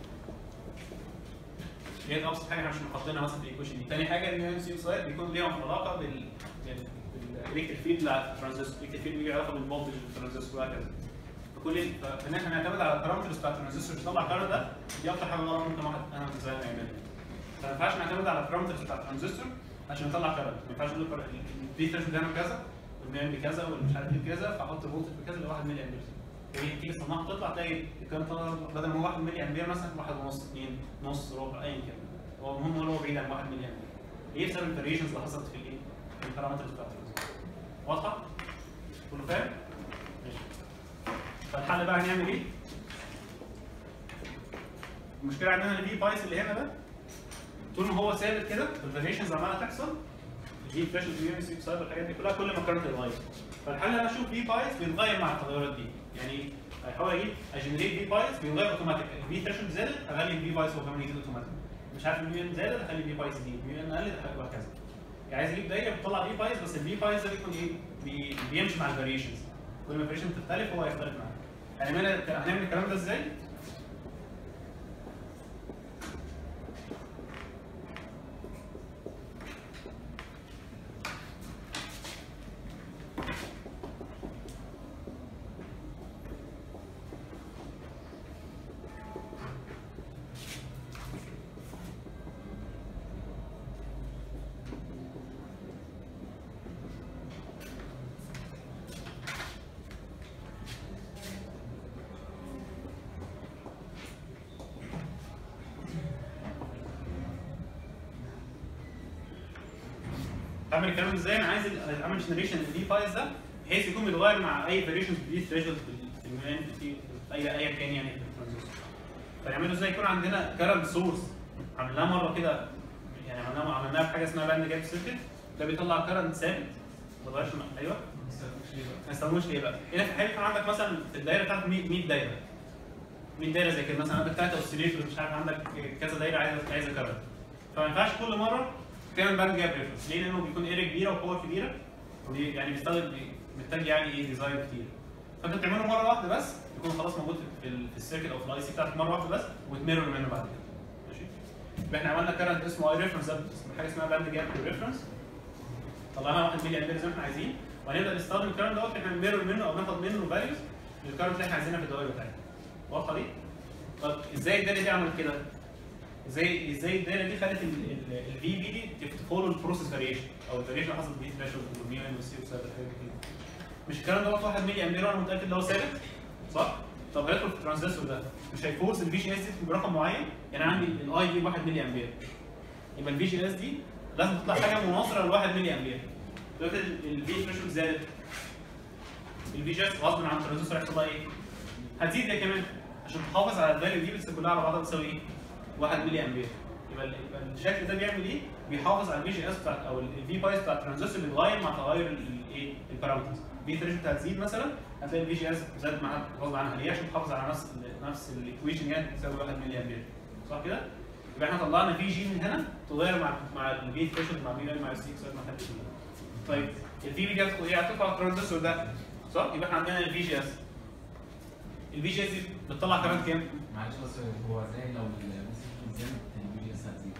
هي ابسط حاجه احنا مش حاطينها مثلا في الايكويشن دي تاني حاجه الميو ان سي سايد بيكون ليهم علاقه بال بالالكتريك فيلد بتاع الترانزستور الالكتريك فيلد بيجي علاقه بالفولتج الترانزستور وهكذا فكل فان احنا نعتمد على البارامترز بتاع الترانزستور اللي بيطلع الكارت ده دي اكتر حاجه غلط ممكن واحد انا ديزاين يعملها فما ينفعش نعتمد على البارامترز بتاع الترانزستور عشان نطلع كارت ما ينفعش نقول البيترز بتاعنا كذا والميم بكذا والمش عارف ايه بكذا فاحط فولتج بكذا اللي هو 1 ملي امبير وهي تيجي تصنعها تطلع تلاقي الكلام طلع بدل ما هو 1 ملي امبير مثلا 1 ونص 2 نص ربع ايا كان هو المهم هو بعيد عن 1 ملي امبير ايه بسبب الفاريشنز اللي حصلت في الايه؟ في البارامترز بتاعت الترانزستور واضحه؟ كله فاهم؟ ماشي فالحل بقى هنعمل ايه؟ المشكله عندنا اللي فيه بايس اللي هنا ده طول ما هو ثابت كده الفاريشنز عماله تحصل دي فلاش اليو سي سايب الحاجات دي كلها كل ما الكرنت يتغير فالحل ان انا اشوف في بايس بيتغير مع التغيرات دي يعني احاول اجيب اجنريت في بايس بيتغير اوتوماتيك الفي ثريشولد زادت اخلي الفي بايس هو كمان يزيد اوتوماتيك مش عارف الميو ان زادت اخلي الفي بايس يزيد الميو ان قلت اخلي وهكذا يعني عايز اجيب دايره بتطلع في بايس بس الفي بايس ده بيكون ايه بي- بيمشي مع الفاريشنز كل ما الفاريشن تختلف هو هيختلف معاك هنعمل هنعمل الكلام ده ازاي؟ اعمل الكلام ازاي؟ انا عايز ال- اعمل جنريشن للدي بايز ده بحيث يكون بيتغير مع اي فاريشن في الدي ثريشولد في الميان في في اي اي كان يعني في الترانزستور. فنعمله ازاي؟ يكون عندنا كارنت سورس عملناها مره كده يعني عملناها عملناها بحاجه اسمها باند جاب سيركت ده بيطلع كارنت ثابت ما بيتغيرش مع- ايوه ما يستخدموش ليه بقى؟ هنا في الحقيقه كان عندك مثلا في الدايره بتاعتك 100 100 دايره 100 دايره زي كده مثلا عندك ثلاثه اوسيليتور مش عارف عندك كذا دايره عايزه عايزه كارنت فما ينفعش كل مره تعمل باند جاب ريفرنس ليه؟ لانه بيكون اريا كبيره وقوه كبيره ودي يعني بيستخدم محتاج يعني ايه ديزاين كتير فانت بتعمله مره واحده بس يكون خلاص موجود في ال- في السيركت او في الاي سي بتاعتك مره واحده بس وتمرر منه بعد كده ماشي يبقى احنا عملنا كارنت اسمه اي ريفرنس ده اسمه حاجه اسمها باند جاب ريفرنس طلعنا 1 ملي امبير زي ما احنا عايزين وهنبدا نستخدم الكارنت دوت احنا نمرر منه او ناخد منه فاليوز للكارنت اللي احنا عايزينها في الدوائر بتاعتنا واضحه دي؟ طب ازاي الدايره دي عملت كده؟ ازاي ازاي الدايره دي خلت الفي بي دي تفولو البروسيس فاريشن او الفاريشن اللي حصل في ثريشولد والميو ان والسي وسبب الحاجات دي كده. مش الكلام دوت 1 ملي امبير وانا متاكد ان هو ثابت صح؟ طب هيدخل في الترانزستور ده مش هيفورس الفي جي اس دي برقم معين يعني عندي الاي دي 1 ملي امبير يبقى الفي جي اس دي لازم تطلع حاجه مناصره ل 1 ملي امبير دلوقتي الفي ثريشولد زادت الفي جي اس غصب عن الترانزستور هيحصل لها ايه؟ هتزيد هي كمان عشان تحافظ على الفاليو دي بس كلها على بعضها بتساوي ايه؟ 1 ملي امبير يبقى ال- يبقى الشكل ده بيعمل ايه؟ بيحافظ على الفي جي اس بتاعت او الفي بايس بتاع الترانزستور بيتغير مع تغير الايه؟ البارامترز في ثريشولد هتزيد مثلا هتلاقي الفي جي اس زاد معاها غصب عنها ليه؟ عشان تحافظ على نفس ال- نفس الايكويشن يعني تساوي 1 ملي امبير صح كده؟ يبقى احنا طلعنا في جي من هنا تغير مع مع الفي ثريشولد مع في مع السي مع حد فيه طيب الفي بي دي هتدخل ايه؟ هتدخل على الترانزستور ده صح؟ يبقى احنا عندنا الفي جي اس الفي جي اس دي بتطلع كمان كام؟ معلش بس هو ازاي لو المسج زادت البي جي اس هتزيد؟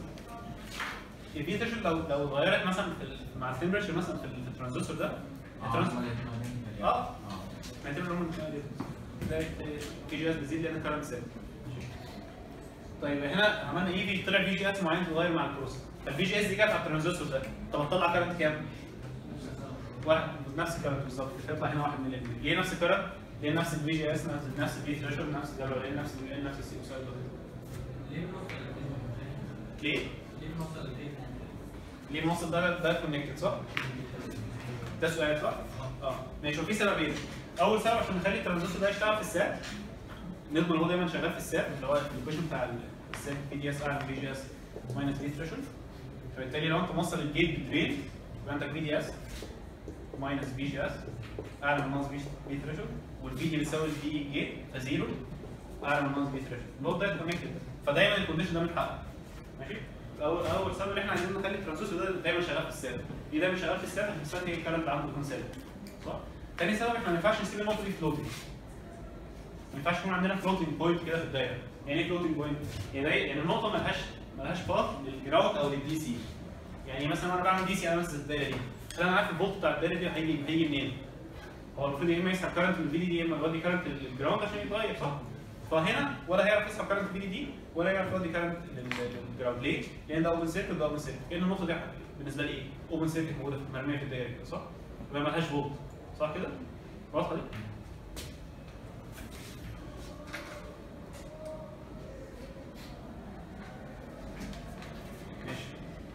الفي ثريشولد لو لو اتغيرت مثلا في ال- مع التمبرتشر مثلا في ال- في الترانزستور ده الترانزستور اه اه ما يعتبر انهم تلاقي في جي اس بيزيد لان الكرنت ثابت طيب هنا عملنا ايه في طلع في جي اس معين تتغير مع البروسيس فالفي جي اس دي جت على الترانزستور ده طب هتطلع كرنت كام؟ واحد نفس الكرنت بالظبط مش هيطلع هنا 1 ملي امبير ليه نفس الكرنت؟ لان نفس الفي جي اس نفس نفس الفي ثريشولد نفس الدبل نفس ال نفس السي اوسايد ليه بنوصل الاثنين؟ ليه؟ ليه بنوصل الاثنين؟ ليه الموصل ده ده كونكتد صح؟ ده سؤال صح؟ اه ماشي وفي سببين اول سبب عشان نخلي الترانزستور ده يشتغل في السات نضمن هو دايما شغال في السات اللي هو الايكويشن بتاع السات بي دي اس اعلى من بي جي اس ماينس بي ثريشولد فبالتالي لو انت موصل الجيت بدرين يبقى عندك بي دي اس ماينس بي جي اس اعلى من ناقص بي بي ثريشولد والبي دي بتساوي البي جيت فزيرو اعلى من ناقص بي ثريشولد اللود ده كونكتد فدايما الكونديشن ده متحقق ماشي اول اول سبب اللي احنا عايزين نخلي الترانزستور ده دايما شغال في السات ليه دايما شغال في السات عشان السات هي الكلام عنده يكون ثابت صح تاني سبب احنا ما ينفعش نسيب النقطه دي فلوتنج ما ينفعش يكون عندنا فلوتنج بوينت كده في الدايره يعني ايه فلوتنج بوينت يعني ده يعني النقطه ملهاش ملهاش باث للجراوند او للدي سي يعني مثلا وانا بعمل دي سي انا مثلا الدايره دي انا عارف الفولت بتاع الدايره دي هيجي هيجي منين هو المفروض يا اما يسحب كارنت من الفي دي دي يا اما يودي كارنت للجراوند عشان يتغير صح فهنا ولا هيعرف يسحب كارنت الفي دي دي ولا يعرف يودي كارنت للجراوند ليه؟ لان ده اوبن سيركت وده اوبن سيركت لان النقطه دي بالنسبه لي ايه؟ اوبن سيركت موجوده في مرميه في الدايره كده صح؟ يبقى ملهاش فولت صح كده؟ واضحه دي؟ ماشي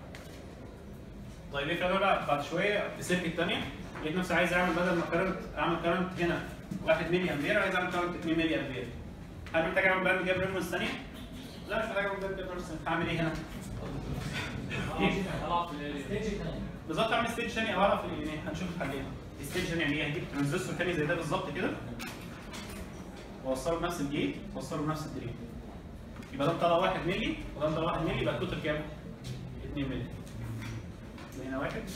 طيب ايه كده بقى بعد شويه في سيركت ثانيه لقيت نفسي عايز اعمل بدل ما كارنت اعمل كارنت هنا 1 ملي امبير عايز اعمل كارنت 2 ملي امبير هل محتاج اعمل باند جاب ريفرنس ثانيه؟ لا مش محتاج اعمل باند جاب ريفرنس هعمل ايه هنا؟ ايه؟ هلعب في الستيج الثاني بالظبط اعمل ستيج ثاني او اعرف يعني هنشوف الحلين الستيج ثاني يعني ايه هجيب ترانزستور ثاني زي ده بالظبط كده واوصله بنفس الجيت واوصله بنفس الدرين يبقى ده مطلع 1 ملي وده مطلع 1 ملي يبقى التوتال كام؟ 2 ملي يبقى هنا واحد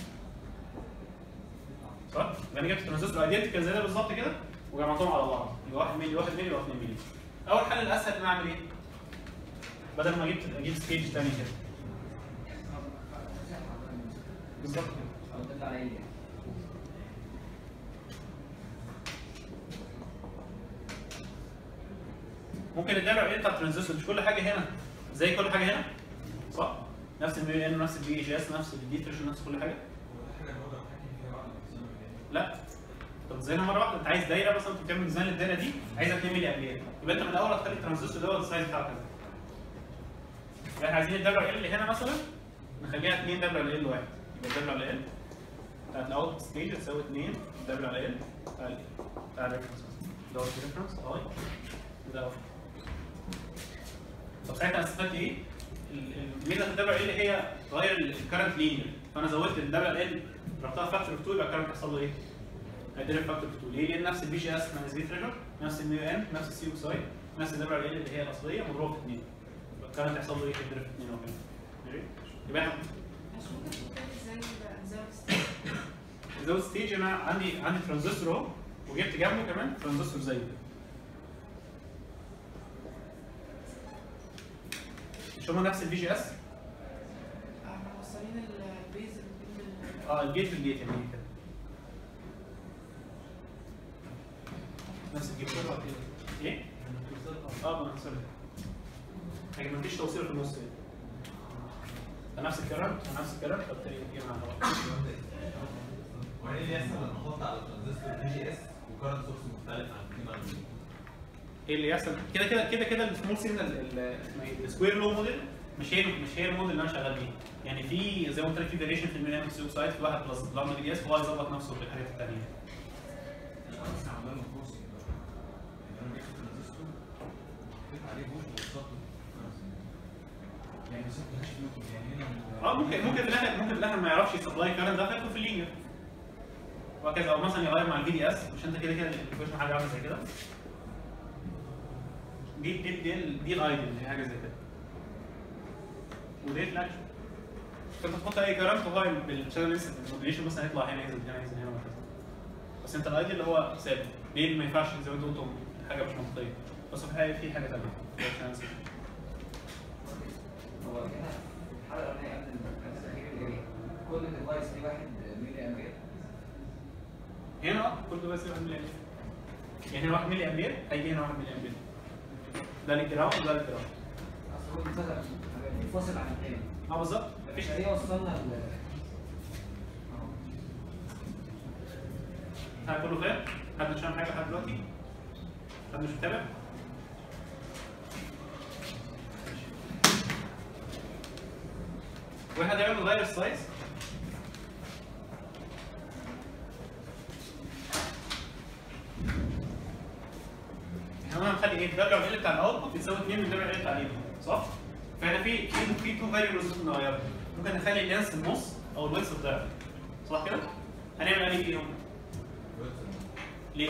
صح؟ يبقى انا جبت ترانزستور ايدنتيكال زي ده بالظبط كده وجمعتهم على بعض يبقى 1 ملي 1 ملي و 2 ملي اول حل الاسهل ان أنا اعمل ايه؟ بدل ما اجيب اجيب ستيج ثاني كده بالظبط كده او تطلع على ايه ممكن الدرع ايه بتاع الترانزستور مش كل حاجه هنا زي كل حاجه هنا صح؟ نفس البي ان نفس البي اتش اس نفس الدي ثريشولد نفس كل حاجه لا طب زينا مره واحده انت عايز دايره مثلا انت بتعمل ديزاين للدايره دي عايزها 2 ملي امبير يبقى انت من الاول هتخلي الترانزستور دوت السايز بتاعه كذا يبقى احنا عايزين الدبليو ال اللي هنا مثلا نخليها 2 دبليو ال واحد يبقى الدبليو ال بتاعت الاوت ستيج تساوي 2 دبليو ال بتاع ال بتاع الريفرنس ده هو الريفرنس اهي ده اهو طب ساعتها انا استفدت ايه؟ ال- الميزه في الدبليو ال هي تغير الكرنت لينير فانا زودت الدبليو ال ربطها فاكتور 2 يبقى الكرنت يحصل له ايه؟ هيدرب فاكتور 2 ليه؟ لان نفس البي جي اس ماينس بي تريجر نفس الميو ان نفس السي اوكس اي نفس الدبليو ال اللي هي الاصليه مضروبه في 2 يبقى الكرنت يحصل له ايه؟ هيدرب في 2 هو كمان ماشي؟ يبقى احنا مش ممكن تقول ازاي بقى نزود ستيج زود ستيج انا عندي عندي ترانزستور اهو وجبت جنبه كمان ترانزستور زي ده مش هما نفس البي جي اس؟ احنا موصلين البيز بين اه الجيت في الجيت يعني كده نفس الجيت ايه؟ اه ما سوري لكن مفيش توصيل في النص يعني نفس الكلام نفس الكلام فبالتالي يجي مع بعض وايه اللي يحصل لما احط على الترانزستور بي جي اس وكارنت سورس مختلف عن القيمه اللي ايه اللي يحصل كده كده كده كده السمول سيجنال السكوير لو موديل مش هي مش هي الموديل اللي انا شغال بيه يعني في زي ما قلت لك في فاريشن في المينيمم سايد في واحد بلس لامدا بي دي اس هو هيظبط نفسه في الحاجات الثانيه بس عمال كورس انا جبت ترانزستور حطيت عليه فولت ووصلته يعني بس ملهاش فلوس يعني هنا اه ممكن ممكن في الاخر ممكن في الاخر ما يعرفش يسبلاي كارنت ده فيدخل في اللينير وهكذا او مثلا يغير مع الفي دي اس مش انت كده كده الايكويشن حاجه عامله زي كده دي دي دي, دي الايدل دي حاجه زي كده ودي الاكشن فانت تحط اي كارنت وهو بالشغل لسه الموديليشن مثلا يطلع هنا ينزل هنا ينزل هنا وهكذا بس انت الايدل اللي هو ثابت ليه اللي ما ينفعش زي ما انت قلت حاجه مش منطقيه بس في الحقيقه في حاجه ثانيه هو هنا الحلقه الاولانيه قبل الجلسه الاخيره اللي جايه كل ديفايس ليه 1 ملي امبير هنا اه كل ده بس 1 ملي امبير يعني هنا 1 ملي امبير هيجي هنا 1 ملي امبير ده للجراوند وده للجراوند اصل هو منفصل منفصل عن الثاني اه بالظبط مفيش مفيش دي وصلنا ل ها كله فاهم؟ حد مش فاهم حاجه لحد دلوقتي؟ حد مش متابع؟ واحنا دايما بنغير السايز ايه؟ الدبليو على ال بتاع الاوتبوت يساوي 2 من الدبليو على ال بتاع الانبوت صح؟ فهنا في في في تو فاريبلز ممكن نغيرها ممكن نخلي اللينس النص او الويدث الضعف صح كده؟ هنعمل عليه فيهم ليه؟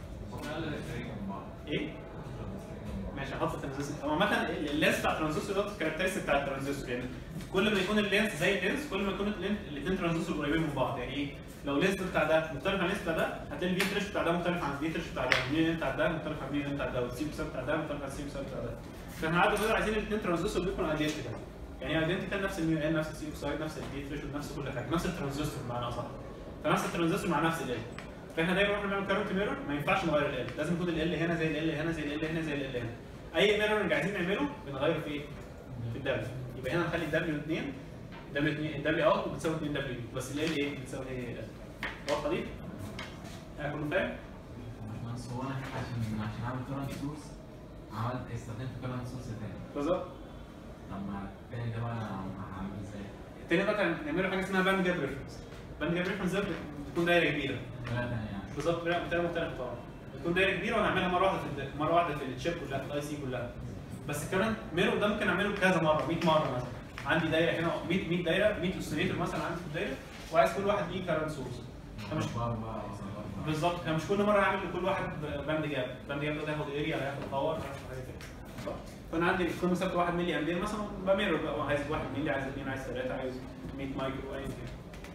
ايه؟ ماشي هحط الترانزستور هو عامة اللينس بتاع الترانزستور ده الكاركترستيك بتاع الترانزستور يعني كل ما يكون اللينس زي اللينس كل ما يكون الاثنين ترانزستور قريبين من بعض يعني ايه؟ لو اللينس بتاع ده مختلف عن اللينس بتاع ده هتلاقي الفي تريش بتاع ده مختلف عن الفي تريش بتاع ده المين بتاع ده مختلف عن المين بتاع ده والسي بسبب بتاع ده مختلف عن السي بسبب بتاع ده فاحنا عادة كده عايزين الاثنين ترانزستور يكونوا ايدنتيكال يعني ايدنتيكال نفس الميو ان نفس السي اوكسايد نفس الفي تريش نفس كل حاجه نفس الترانزستور بمعنى اصح فنفس الترانزستور مع نفس ال فاحنا دايما واحنا بنعمل كارنت ميرور ما ينفعش نغير ال لازم يكون ال هنا زي ال هنا زي ال هنا زي ال هنا اي ميرور عايزين نعمله بنغير في ايه؟ في الدبليو يبقى هنا نخلي الدبليو 2 الدبليو 2 الدبليو اوت بتساوي 2 دبليو بس ال ايه بتساوي ايه ال واضحه دي؟ ها كله فاهم؟ باشمهندس هو انا عشان عشان اعمل كرنت سورس عملت استخدمت كرنت سورس تاني بالظبط طب ما التاني ده بقى هعمل ازاي؟ التاني بقى كان نعمله حاجه اسمها باند جاب ريفرنس باند جاب ريفرنس ده بتكون دايره كبيره طريقه تانيه يعني بالظبط بطريقه بطريقه مختلفه طبعا بتكون دايره كبيره ونعملها مره واحده في الد- مره واحده في الشيب كلها في الاي سي كلها بس كمان ميرور ده ممكن اعمله كذا مره 100 مره مثلا عندي دايره هنا 100 100 دايره 100 اوسيليتور مثلا عندي في الدايره وعايز كل واحد ليه كارنت سورس فمش بقى بقى وصل بقى بالظبط فمش كل مره هعمل لكل واحد باند جاب باند جاب ده هياخد اريا هياخد باور هياخد حاجه كده صح؟ فانا عندي كل مسافه 1 ملي امبير مثلا بميرور بقى عايز 1 ملي عايز 2 عايز 3 عايز 100 مايكرو ايا كان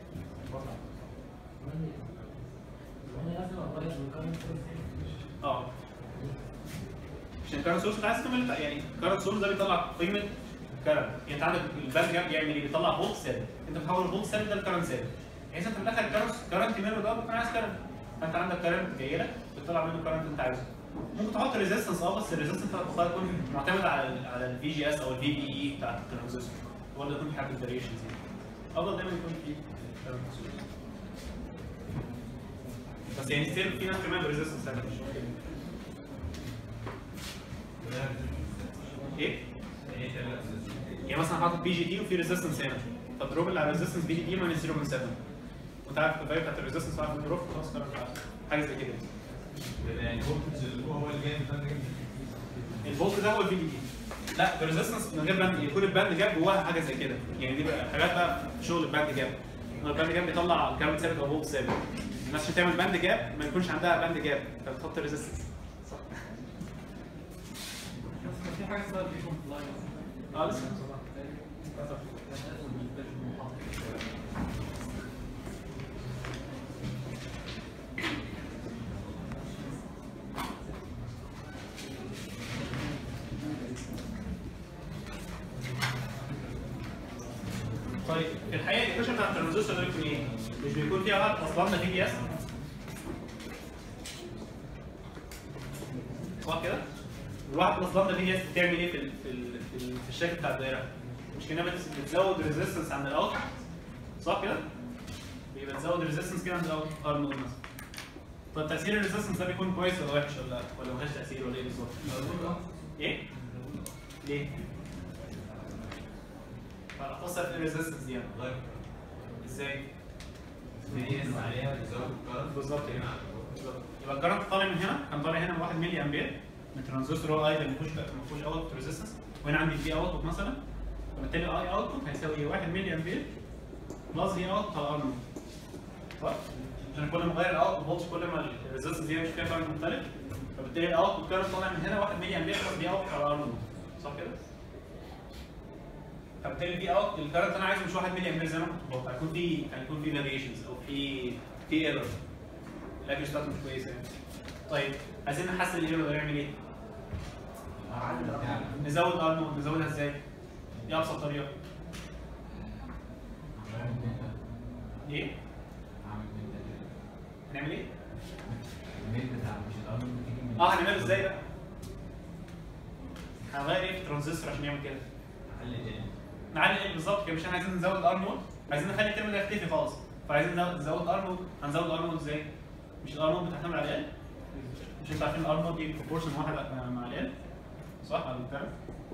انا لازم اغير من كارنت اه عشان الكارنت سورس انت عايز تعمل يعني الكارنت سورس ده بيطلع قيمه كارنت يعني انت عندك الباند جاب بيعمل ايه؟ بيطلع فولت ثابت انت بتحول الفولت ثابت ده لكارنت ثابت يعني انت في الاخر الكارنت كارنت ميرور ده بتكون عايز كارنت فانت عندك كارنت جاي لك بتطلع منه كارنت انت عايزه ممكن تحط ريزيستنس اه بس الريزيستنس بتاعك يكون معتمد على ال على الفي جي اس او الفي بي اي بتاع الترانزستور برضه يكون في حاجه فاريشنز يعني افضل دايما يكون في current source. بس يعني ستيل في ناس كمان بريزيستنس ثابت مش ممكن ايه؟ يعني مثلا حاطط بي جي تي وفي ريزيستنس هنا فالدروب اللي على الريزيستنس بي جي تي ماينس 0.7 وانت عارف الفاليو بتاعت الريزيستنس عارف الدروب خلاص كده حاجه زي كده يعني الفولتج اللي هو هو اللي جاي من الباند جاب الفولت ده هو الفي دي تي لا الريزيستنس من غير باند يكون الباند جاب جواها حاجه زي كده يعني دي بقى حاجات بقى شغل الباند جاب إن الباند جاب بيطلع كارنت ثابت او فولت ثابت الناس عشان تعمل باند جاب ما يكونش عندها باند جاب فبتحط ريزيستنس صح في حاجه اسمها دي كومبلاينس اه لسه طيب في الحقيقه الايكويشن بتاع الترانزستور ده بيكون ايه؟ مش بيكون فيها واحد اصلا في دي اس صح كده؟ الواحد اصلا ده في دي اس بتعمل ايه في ال في ال في, ال في الشكل بتاع الدايره؟ مش كده بس بتزود ريزيستنس عند الاوت صح كده؟ بيبقى تزود ريزيستنس كده عند الاوت ار نود مثلا طب تاثير الريزيستنس ده بيكون كويس ولا وحش ولا ولا ملهاش تاثير ولا ايه بالظبط؟ ايه؟ ليه؟ هتأثر في الريزيستنس دي يعني. ازاي؟ عليها بيزود الكارنت بالظبط هنا بالظبط. يبقى الكرنت طالع من هنا كان طالع هنا من 1 ملي امبير من ترانزستور هو ايضا ما فيهوش ما فيهوش اوت ريزيستنس وهنا عندي في اوتبوت مثلا فبالتالي اي اوتبوت هيساوي 1 ملي امبير بلس في اوت على ار نود صح؟ عشان كل ما اغير الاوت فولت كل ما الريزيستنس دي مش فيها فرق مختلف فبالتالي الاوتبوت كارنت طالع من هنا 1 ملي امبير بلس في اوت على ار نود صح كده؟ فبالتالي في اوت الكارنت انا عايزه مش 1 ملي امبير زي ما كنت متوقع هيكون في هيكون في فاريشنز او في في ايرور الاكيوس بتاعته مش كويسه يعني طيب عايزين نحسن الايرور ده نعمل ايه؟ نزود ار نود نزودها ازاي؟ دي ابسط طريقه ايه؟ هنعمل ايه؟ الميل بتاع مش الارض بتيجي من اه هنعمله ازاي بقى؟ هنغير ايه في الترانزستور عشان يعمل كده؟ حل تاني نعلي ايه بالظبط كده مش احنا عايزين نزود ار نود عايزين نخلي الترم ده يختفي خالص فعايزين نزود- نزود ار نود هنزود ار نود ازاي؟ مش الار نود بتعتمد على ال مش انتوا عارفين الار نود دي بروبورشن واحد مع ال صح ولا بتعرف؟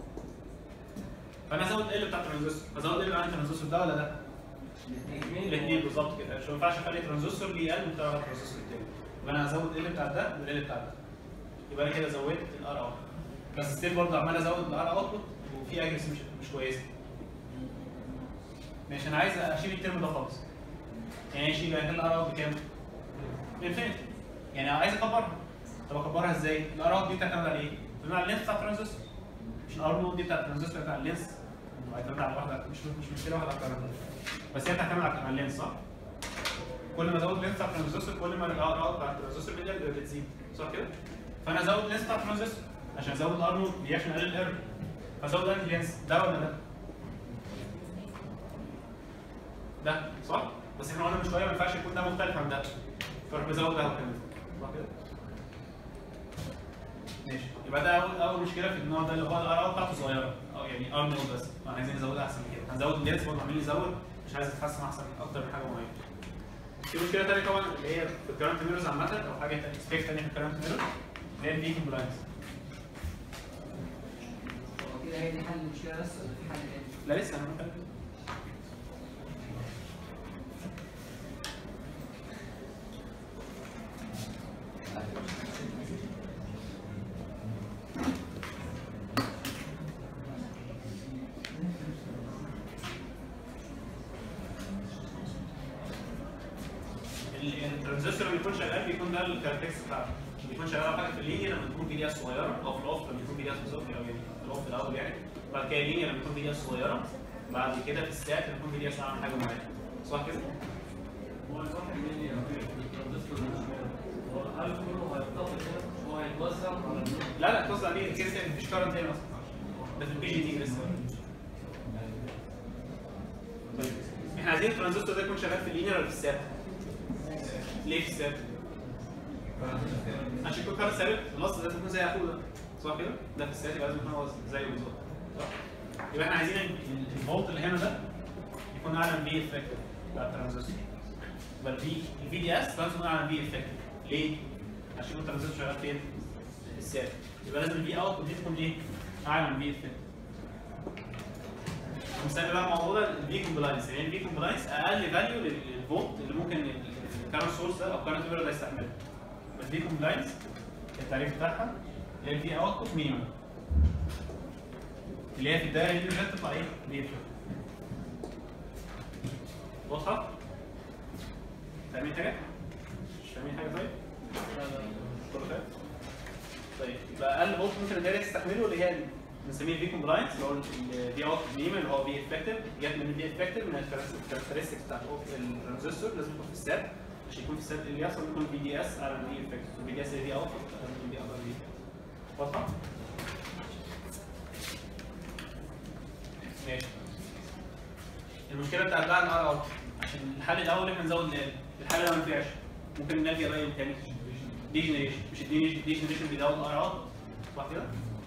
فانا ازود ال بتاع الترانزستور ازود ال بتاع الترانزستور ده ولا ده؟ الاثنين بالظبط كده عشان ما ينفعش اخلي ترانزستور ليه ال بتاع الترانزستور التاني يبقى انا هزود ال بتاع ده وال بتاع ده يبقى انا كده زودت الار ار بس ستيل برضه عمال ازود الار اوتبوت وفي اجرس مش مش كويسه ماشي انا عايز اشيل الترم ده خالص يعني اشيل يعني الار اوت بكام؟ انفينيتي يعني عايز اكبرها طب اكبرها ازاي؟ الار اوت دي بتعتمد على ايه؟ بتعتمد على اللينس بتاع الترانزستور مش الار نود دي بتاع الترانزستور بتاع اللينس بتعتمد على واحده مش مش مشكله واحده اكتر من بس هي بتعتمد على على اللينس صح؟ كل ما ازود اللينس بتاع الترانزستور كل ما الار اوت بتاع الترانزستور بتقل- بتزيد صح كده؟ فانا ازود اللينس بتاع الترانزستور عشان ازود الار نود دي عشان اقلل الايرور فازود انهي لينس ده ولا ده؟ ده صح؟ بس احنا قلنا من شويه ما ينفعش يكون ده مختلف عن ده فاروح بزود ده كمان صح كده؟ ماشي يبقى ده اول اول مشكله في النوع ده اللي هو الار اوت بتاعته صغيره او يعني ار نود بس احنا عايزين نزودها احسن من كده هنزود اللينس برضه عاملين نزود مش عايز يتحسن احسن اكتر من حاجه معينه في مشكله ثانيه طبعا اللي هي في الكرنت ميرورز عامه او حاجه سبيك ثانيه في الكرنت ميرور اللي هي الفيكن بلاينز هو كده هي دي حل المشكله بس ولا في حل تاني؟ لا لسه انا ممكن الترانزستور اللي بيكون شغال بيكون ده الكاركترستكس بتاعته بيكون شغال على حاجه في اللينير لما تكون في دقيقه صغيره او في الاوف لما يكون في دقيقه صغيره او يعني في الاوف الاول يعني بعد كده اللينير لما يكون في دقيقه صغيره بعد كده في الساعات لما يكون في دقيقه ساعه من حاجه معينه صح كده؟ هو الواحد مني في الترانزستور ده مش كده. هو عارف كله هيتطبق كده هو هيتوزع على النور. لا لا توصل عليه كده كده مفيش كارنت هنا اصلا ده في البي جي دي لسه طيب احنا عايزين الترانزستور ده يكون شغال في اللينير ولا في السات؟ ليه في السات؟ عشان يكون كارنت ثابت خلاص لازم يكون زي اخوه ده صح كده؟ ده في السات يبقى لازم يكون هو زيه بالظبط صح؟ يبقى احنا عايزين ال- الفولت اللي هنا ده يكون اعلى من في افكت بتاع الترانزستور يبقى الفي الفي دي اس لازم يكون اعلى من في افكت ليه؟ عشان يكون الترانزستور شغال فين؟ في السات يبقى لازم الفي اوت دي تكون ايه؟ اعلى من في افكت مثال بقى الموضوع ده الفي كومبلاينس يعني الفي كومبلاينس اقل فاليو للفولت اللي ممكن الكارنت سورس ده او كارنت ميرور ده يستحمله الفي كومبلاينس التعريف بتاعها اللي هي الفي اوتبوت مينيمم اللي هي في الدايره دي اللي تطلع ايه؟ دي واضحه؟ فاهمين حاجه؟ مش فاهمين حاجه طيب؟ كله فاهم؟ طيب يبقى اقل فولت ممكن الدايره تستحمله اللي هي بنسميه الفي كومبلاينس اللي هو الفي اوت مينيمم اللي هو في افكتيف جت من الفي افكتيف من الكاركترستكس بتاعت الترانزستور لازم يكون في السات عشان يكون في السات اللي يحصل يكون في دي اس على الفي افكتيف الفي دي اس اللي في اوت في اوت واضحه؟ ماشي المشكله بتاعت بقى الار اوت عشان الحل الاول احنا نزود ال الحل ده ما ينفعش ممكن نلجا بقى تاني دي جنريشن مش الدي دي جنريشن بيزود ار اوت صح كده؟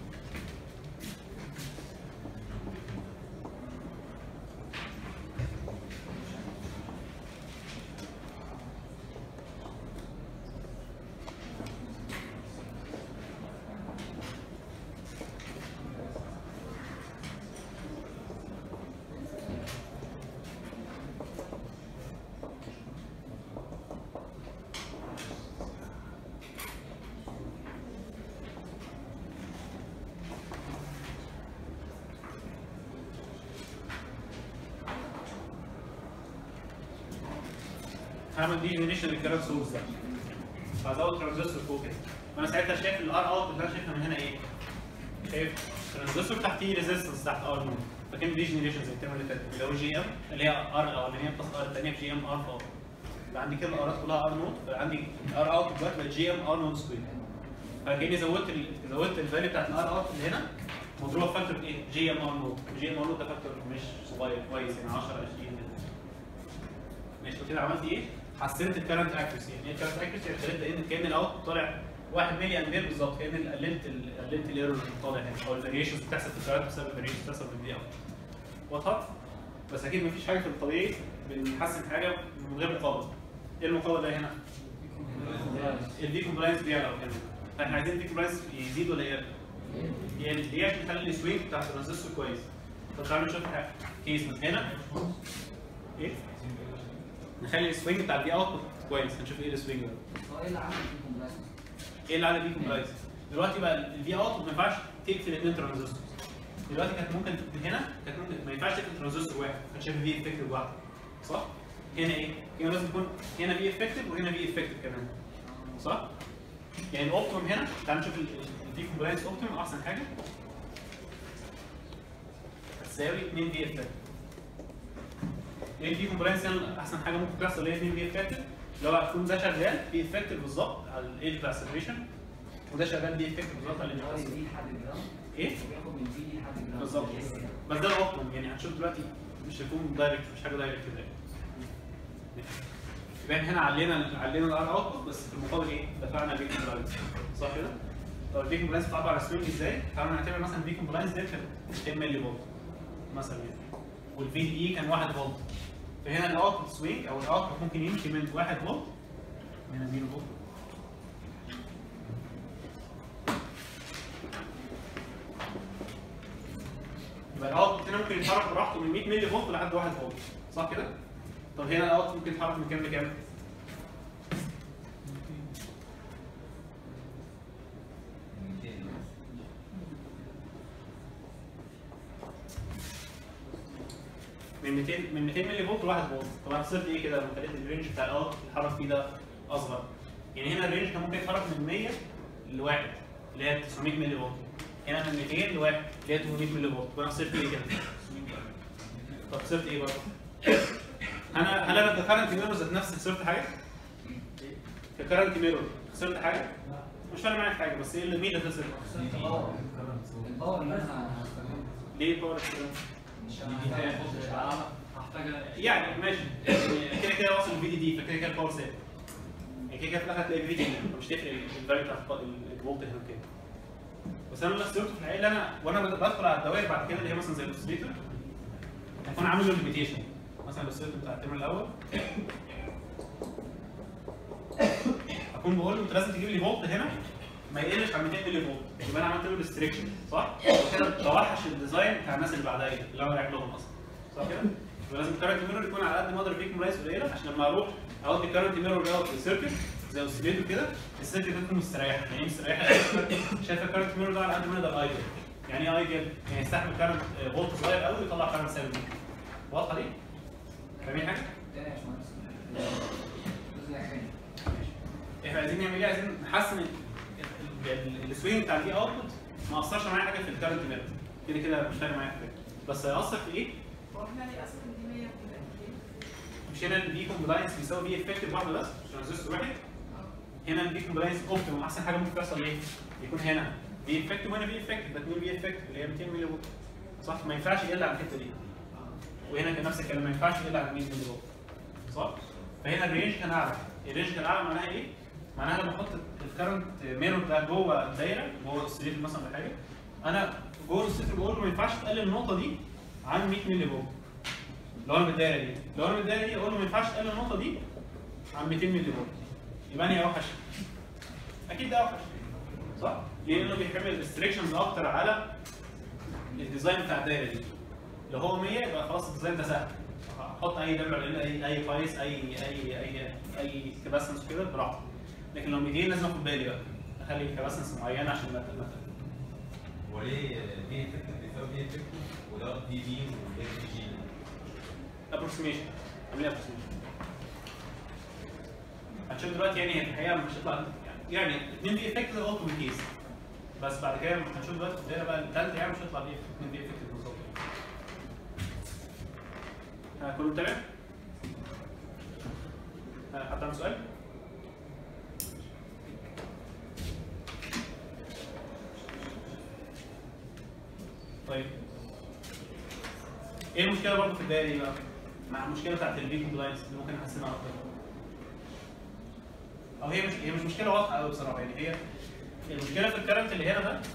هعمل دي جنريشن للكارنت سورس ده فازود ترانزستور فوق كده وانا ساعتها شايف الار اوت اللي انا شايفها من هنا ايه؟ شايف ترانزستور تحتيه ريزيستنس تحت ار نود فكان دي جنريشن زي الترم اللي فات اللي هو جي ام اللي هي ار الاولانيه بلس ار الثانيه في جي ام ار ار يبقى عندي كده الارات كلها ار نود فعندي ار اوت دلوقتي بقت جي ام ار نود سكوير فكاني زودت ال... زودت الفاليو بتاعت الار اوت اللي هنا مضروبه في فاكتور ايه؟ جي ام ار نود جي ام ار نود ده فاكتور مش صغير كويس يعني 10 20 كده ماشي كده عملت ايه؟ حسنت الكرنت اكيوسي يعني ايه الكرنت اكيوسي؟ يعني خليت ان كان الاوت طالع 1 ملي امبير بالظبط كان قللت ال- قللت الايرور اللي طالع هنا او الفاريشنز بتحصل في الكرنت بسبب الفاريشنز بتحصل في الدي اوت واضحه؟ بس اكيد مفيش حاجه في الطبيعي بنحسن حاجه من غير مقابله ايه المقابله ده هنا؟ الدي كومبلاينس بيعلى هنا فاحنا عايزين الدي كومبلاينس يزيد ولا يقل؟ يعني دي عشان نخلي السوينج بتاع الترانزستور كويس طب تعالوا نشوف حاجه كيس من هنا ايه؟ نخلي السوينج بتاع الفي اوت كويس هنشوف ايه السوينج ده هو ايه اللي عمل فيكم بلاس؟ ايه اللي على الفي كومبلاينس دلوقتي بقى الفي اوت ما ينفعش تقفل اثنين ترانزستور دلوقتي كانت ممكن هنا كانت ممكن ما ينفعش تقفل ترانزستور واحد كانت شايف في افكتيف واحده صح؟ هنا ايه؟ هنا لازم يكون هنا في افكتيف وهنا في افكتيف كمان صح؟ يعني الاوبتيمم هنا تعال نشوف الفي كومبلاينس اوبتيمم احسن حاجه تساوي 2 في افكتيف ايه الفي كومبلاينس هنا احسن حاجه ممكن تحصل هي 2 في افكتيف لو هتكون ده شغال في افكتيف بالظبط على الايدج بتاع السيبريشن وده شغال دي افكتيف بالظبط على هو الايدج دي لحد الجرام ايه؟ وبياخد من دي لحد الجرام بالظبط بيحس يعني. بس ده الاوبتيمم يعني هنشوف دلوقتي مش هيكون دايركت مش حاجه دايركت كده يبقى إحنا هنا علينا علينا الار اوتبوت بس في المقابل ايه؟ دفعنا البي كومبلاينس صح كده؟ طب البي كومبلاينس بتعبر عن السوينج ازاي؟ تعالوا نعتبر مثلا البي كومبلاينس ديت كانت 10 ملي فولت مثلا يعني والفي دي اي كان 1 فولت فهنا الاوتبوت سوينج او الاوتبوت ممكن يمشي من 1 فولت هنا 0 فولت يبقى الاوتبوت هنا ممكن يتحرك براحته من 100 ملي فولت لحد 1 فولت صح كده؟ طب هنا الاوتبوت ممكن يتحرك من كام لكام؟ من 200 من 200 ملي فولت ل 1 فولت طبعا خسرت ايه كده لما خليت الرينج بتاع الاوت يتحرك فيه ده اصغر يعني هنا الرينج كان ممكن يتحرك من 100 لواحد اللي هي 900 ملي فولت هنا من 200 لواحد اللي هي 800 ملي فولت وانا خسرت ايه كده؟ طب خسرت ايه برضه؟ انا هل انا ككرنت ميرور ذات نفسي خسرت حاجه؟ ككرنت ميرور خسرت حاجه؟ مش فارق معايا في حاجه بس ايه اللي مين اللي خسر؟ الباور الباور اللي انا هستخدمه ليه باور اكسلريشن؟ مش هحتاج هحتاج يعني ماشي يعني كده كده واصل الفي دي دي فكده كده الباور ثابت يعني كده كده في الاخر هتلاقي في دي مش تفرق الفاليو بتاع الفولت هنا كده بس انا اللي خسرته في الحقيقه اللي انا وانا بدخل على الدوائر بعد كده اللي هي مثلا زي الاوسيليتور هكون عامل له ليميتيشن مثلا الاوسيليتور بتاع الترم الاول اكون بقول له انت لازم تجيب لي فولت هنا ما يقلش عن 200 ملي فولت يبقى انا عملت له ريستريكشن صح؟ كده بوحش الديزاين بتاع الناس اللي بعدها اللي انا رايح لهم اصلا صح كده؟ يبقى لازم الكارنت ميرور يكون على قد ما اقدر فيه كومبلاينس قليله عشان لما اروح اودي الكارنت ميرور ده في سيركت زي اوسيليتور كده السيركت ده تكون مستريحه يعني ايه مستريحه شايف الكارنت ميرور ده على قد ما يقدر ايدل يعني ايه ايدل؟ يعني يستحمل كارنت فولت صغير قوي ويطلع كارنت ثابت واضحه دي؟ فاهمين حاجه؟ تاني يا باشمهندس جزء اخراني احنا عايزين نعمل ايه؟ عايزين نحسن ال- ال- ال- السوينج بتاع الفي اوتبوت ما اثرش معايا حاجه في الكارنت ميرور كده كده مش فارق معايا في حاجه بس هيأثر في ايه؟ هو احنا ليه اصلا دي 100 بتبقى كتير؟ مش هنا البي كومبلاينس بيساوي بي افكتيف واحده بس ترانزستور واحد اه هنا البي كومبلاينس اوبتيموم احسن حاجه ممكن تحصل ايه؟ يكون هنا بي افكتيف وهنا بي افكتيف ده 2 بي افكتيف اللي هي 200 ملي فولت صح؟ ما ينفعش يقل عن الحته دي وهنا كان نفس الكلام ما ينفعش يقل عن 100 ملي فولت صح؟ فهنا الرينج كان اعلى الرينج كان اعلى معناها ايه؟ معناها لما احط الكرنت ميرور ده جوه الدايره جوه السليف مثلا ولا حاجه انا جوه السليف بقول له ما ينفعش تقلل النقطه دي عن 100 ملي فولت لو انا بالدايره دي لو انا بالدايره دي اقول له ما ينفعش تقلل النقطه دي عن 200 ملي فولت يبقى انا اوحش اكيد ده اوحش صح؟ ليه؟ لانه بيحمل ريستريكشنز اكتر على الديزاين بتاع الدايره دي لو هو 100 يبقى خلاص الديزاين ده سهل احط اي دبل اي اي كويس اي اي اي اي كباسنس كده براحتي لكن لو 200 لازم اخد بالي بقى اخلي كباسنس معينه عشان ما ما هو ليه في افكت بيساوي في افكت وده في بي وده في جي ابروكسيميشن عاملين ابروكسيميشن هتشوف دلوقتي يعني هي في الحقيقه مش هتطلع يعني يعني اثنين دي افكت ده اوتو كيس بس بعد كده هنشوف دلوقتي في الدايره بقى الثالثه يعني مش هيطلع دي اثنين دي افكت بالظبط ها كله تمام؟ ها، حد عنده سؤال؟ طيب ايه المشكله برضه في الدايره دي بقى؟ مع المشكله بتاعت البي كومبلاينس اللي ممكن نحسنها اكتر. او هي مش هي مش مشكله واضحه قوي بصراحه يعني هي المشكله في الكرنت اللي هنا ده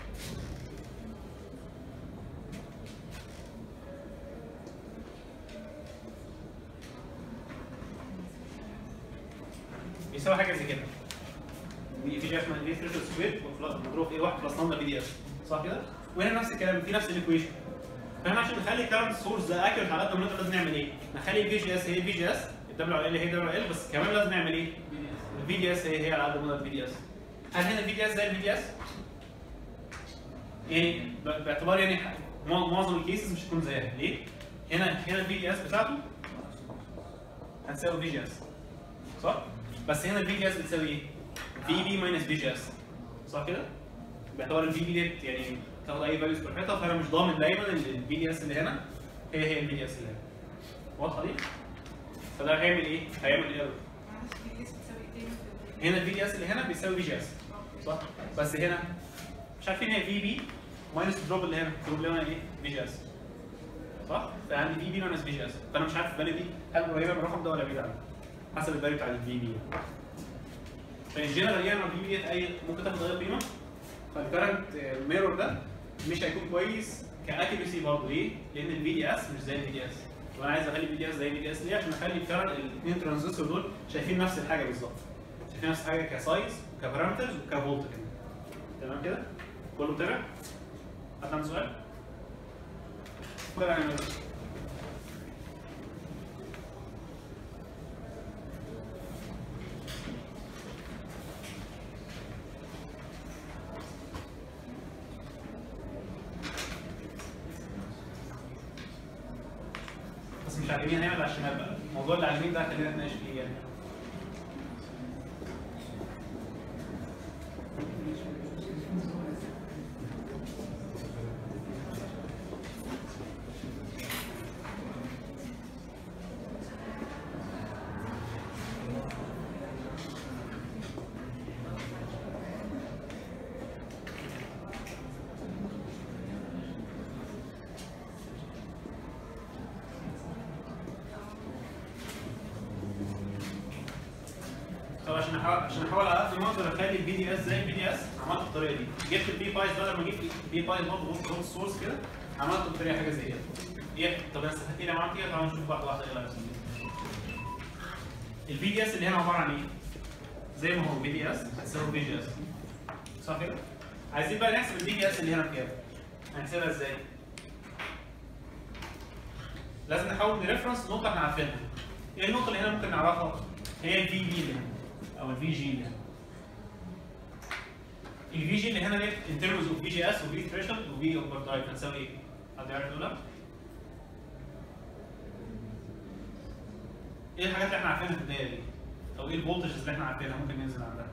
بيساوي حاجه زي كده دي في اسمها دي ثريشولد سكوير مضروب في ايه 1 بلس لامدا بي دي اس صح كده؟ وهنا نفس الكلام في نفس الايكويشن فاحنا عشان نخلي الكرنت سورس ده اكيوريت على قد ما نقدر لازم نعمل ايه؟ نخلي الفي جي اس هي في جي اس الدبليو على ال هي دبليو ال بس كمان لازم نعمل ايه؟ الفي دي اس هي هي على قد ما نقدر الفي دي اس هل هنا الفي دي اس زي الفي دي اس؟ يعني ب- باعتبار يعني ح- مع- معظم الكيسز مش هتكون زيها ليه؟ هنا هنا الفي دي اس بتاعته هتساوي في جي اس صح؟ بس هنا الفي جي اس بتساوي ايه؟ في بي ماينس في جي اس صح كده؟ باعتبار الفي بي ديت يعني تاخد اي فاليوز براحتها فانا مش ضامن دايما ان الفي دي اس اللي هنا هي هي الفي دي اس اللي هنا واضحه دي؟ فده هيعمل ايه؟ هيعمل ايرور معلش في جسم بتساوي ايه تاني في ال- هنا الفي دي اس اللي هنا بيساوي في جي اس صح؟ بس هنا مش عارفين هي في بي ماينس الدروب اللي هنا الدروب اللي هنا ايه؟ في جي اس صح؟ فعندي في بي ماينس في جي اس فانا مش عارف الفاليو دي هل قريبه من الرقم ده ولا بعيد عنه حسب الفاليو بتاع الفي بي فان جنرال يعني الفي بي ديت اي ممكن تاخد اي قيمه فالكرنت ميرور ده مش هيكون كويس كاكيرسي برضه ليه؟ لان الفي دي اس مش زي الفي دي اس وانا عايز اخلي الفي دي اس زي الفي دي اس ليه؟ عشان اخلي الكرنت الاثنين ترانزستور دول شايفين نفس الحاجه بالظبط شايفين نفس الحاجه كسايز وكبارامترز وكفولت كمان تمام كده؟ كله تمام؟ حد عنده سؤال؟ طبعا بس مش عاجبين هنعمل على الشمال بقى الموضوع اللي عاجبين ده خلينا نتناقش فيه يعني طب عشان احاول عشان احاول على قد ما اقدر اخلي البي دي اس زي البي دي اس عملت الطريقه دي جبت البي بايز بدل ما اجيب البي بايز برضه بص بص سورس كده عملت بالطريقه حاجه زي كده ايه طب انا استفدت ايه لما عملت كده تعالوا نشوف واحده واحده ايه اللي هيحصل البي دي اس اللي هنا عباره عن ايه؟ زي ما هو بي دي اس هتساوي بي جي اس صح كده؟ عايزين بقى نحسب البي دي اس اللي هنا بكام؟ هنحسبها ازاي؟ لازم نحاول نريفرنس نقطه احنا عارفينها ايه النقطه اللي هنا ممكن نعرفها؟ هي الفي بي اللي هنا او الفي جي اللي هنا الفي جي اللي هنا ديت ان ترمز اوف في جي اس وفي ثريشولد وفي اوفر درايف هتساوي ايه؟ حد يعرف يقولها؟ ايه الحاجات اللي احنا عارفينها في البدايه دي؟ او ايه الفولتجز اللي احنا عارفينها ممكن ننزل عندها؟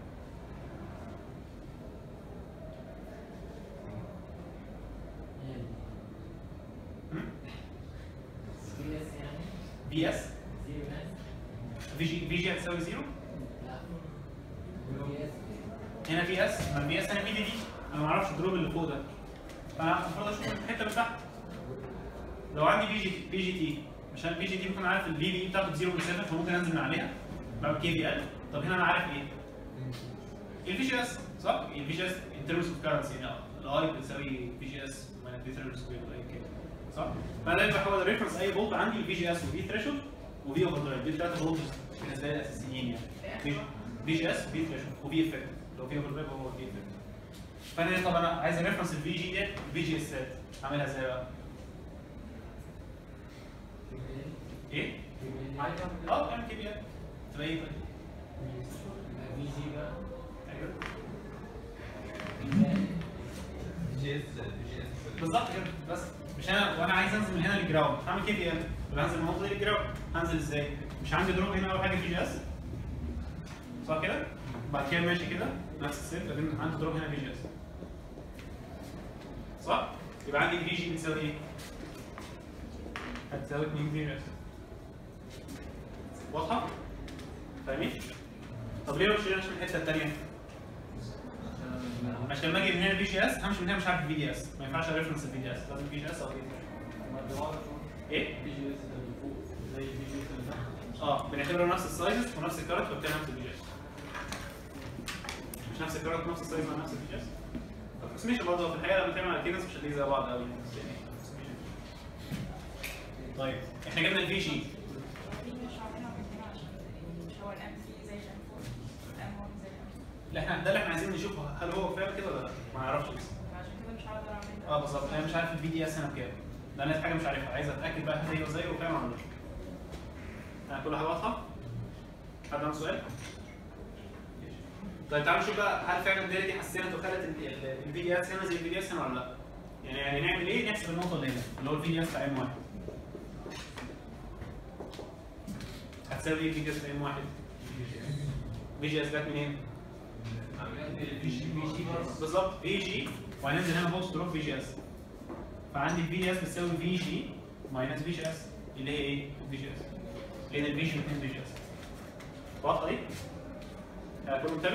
في اس في جي في جي هتساوي زيرو هنا في اس ما الفي اس هنا في دي دي انا ما اعرفش الدروب اللي فوق ده فانا المفروض اشوف الحته اللي تحت لو عندي في جي في جي تي مش الفي جي تي ممكن عارف الفي بي بتاعته 0 ل 7 فممكن انزل من عليها بعمل كي في ال طب هنا انا عارف ايه؟ الفي جي اس صح؟ الفي جي اس ان ترمز اوف كارنسي يعني الاي بتساوي في جي اس ماينس في ثريشولد سكوير ولا اي كده صح؟ فانا دايما بحاول ريفرنس اي فولت عندي الفي جي اس وفي ثريشولد وفي اوفر درايف دي الثلاثه فولتج بالنسبه لي الاساسيين يعني في جي اس وفي ثريشولد وفي افكت لو في اوفر درايف هو في افكت فانا طب انا عايز ريفرنس الفي جي ديت الفي جي اس اعملها ازاي بقى؟ ايه؟ اه اعمل كي بي ال تبقى ايه بقى؟ ايوه جي اس جي اس بالظبط كده بس مش انا وانا عايز انزل من هنا للجراوند هعمل كي بي ال يبقى هنزل من النقطه دي للجراوند هنزل ازاي؟ مش عندي دروب هنا اول حاجه في جي اس صح كده؟ بعد كده ماشي كده نفس السير بعدين عندي دروب هنا في جي اس صح؟ يبقى عندي في جي بتساوي ايه؟ هتساوي 2 في جي اس واضحه؟ فاهمين؟ طب ليه ما مشيناش من الحته الثانيه؟ عشان لما اجي من هنا في جي اس همشي من هنا مش عارف الفي دي اس ما ينفعش ريفرنس الفي دي اس لازم في جي اس او في ايه؟ اه بنعتبره نفس السايزز ونفس الكارت وبتاع نفس الفي جي اس مش نفس الكارت ونفس السايز ونفس الفي جي اس ابروكسيميشن برضه في الحقيقه لما تعمل الكيدنس مش هتلاقي زي بعض قوي بس يعني approximation. طيب احنا جبنا الفي جي مش عاملينها بالجنيه عشان مش هو الام في زي الام 4 الام 1 زي الام لا احنا ده اللي احنا عايزين نشوفه هل هو فعلا كده ولا لا؟ ما نعرفش لسه عشان كده مش هقدر اعمل ده اه بالظبط انا مش عارف الفي دي اس هنا بكام ده انا حاجه مش عارفها عايز اتاكد بقى هل هي زيه وفاهم ولا لا يعني كل حاجه واضحه حد عنده سؤال طيب تعالوا نشوف بقى هل فعلا الدايره دي حسنت وخلت الفي دي اس هنا زي الفي دي اس هنا ولا لا يعني يعني نعمل ايه؟ نحسب النقطه اللي هنا اللي هو الفي دي اس بتاع ام واحد هتساوي ايه في دي اس بتاع ام واحد؟ في جي اس جت منين؟ بالظبط في جي وهننزل هنا بوكس دروب في جي اس فعندي الفي دي اس بتساوي في جي ماينس في جي اس اللي هي ايه؟ في جي اس لان الفي جي 2 في جي اس واضحه دي؟ كله متابع؟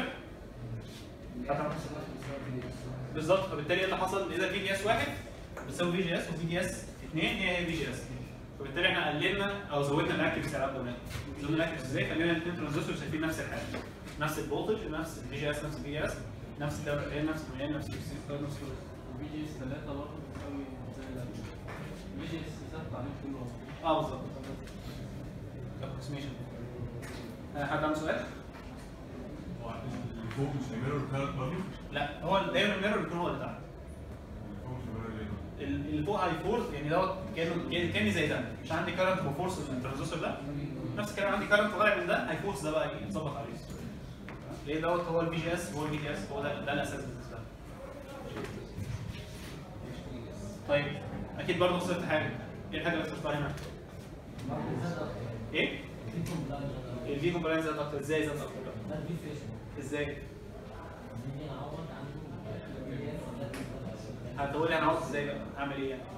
بالظبط فبالتالي ايه اللي حصل؟ اذا في دي اس واحد بتساوي في جي اس وفي دي اس 2 هي هي في جي اس فبالتالي احنا قللنا او زودنا الاكتف ساعات كمان زودنا الاكتف ازاي؟ خلينا الاثنين ترانزستور شايفين نفس الحاجه نفس الفولتج نفس الفي جي اس نفس الفي جي اس نفس الدبليو نفس الميل نفس الريسيستر نفس كل وفي جي اس 3 برضه بتساوي زي ده في جي اس ثابت عليه كله اه بالظبط ابروكسيميشن حد عنده سؤال؟ اللي فوق مش هيمرر الكارت برضه؟ لا هو دايما الميرور بيكون هو اللي تحت اللي فوق مش هيمرر ليه؟ ال- اللي فوق هاي فورس يعني دوت كانه كان- كاني زي ده مش عندي كارنت وفورس من الترانزستور ده نفس الكلام عندي كارنت طالع من ده هاي فورس ده بقى يتظبط عليه ليه دوت هو البي جي اس هو البي تي اس هو ده ده الاساس بالنسبه لي طيب اكيد برضه وصلت حاجه ايه الحاجه اللي وصلتها هنا؟ ايه؟ الفي كومبلاينس زاد اكتر ازاي زاد اكتر بقى؟ ازاي؟ هتقول لي انا عاوز ازاي بقى؟ اعمل ايه يعني؟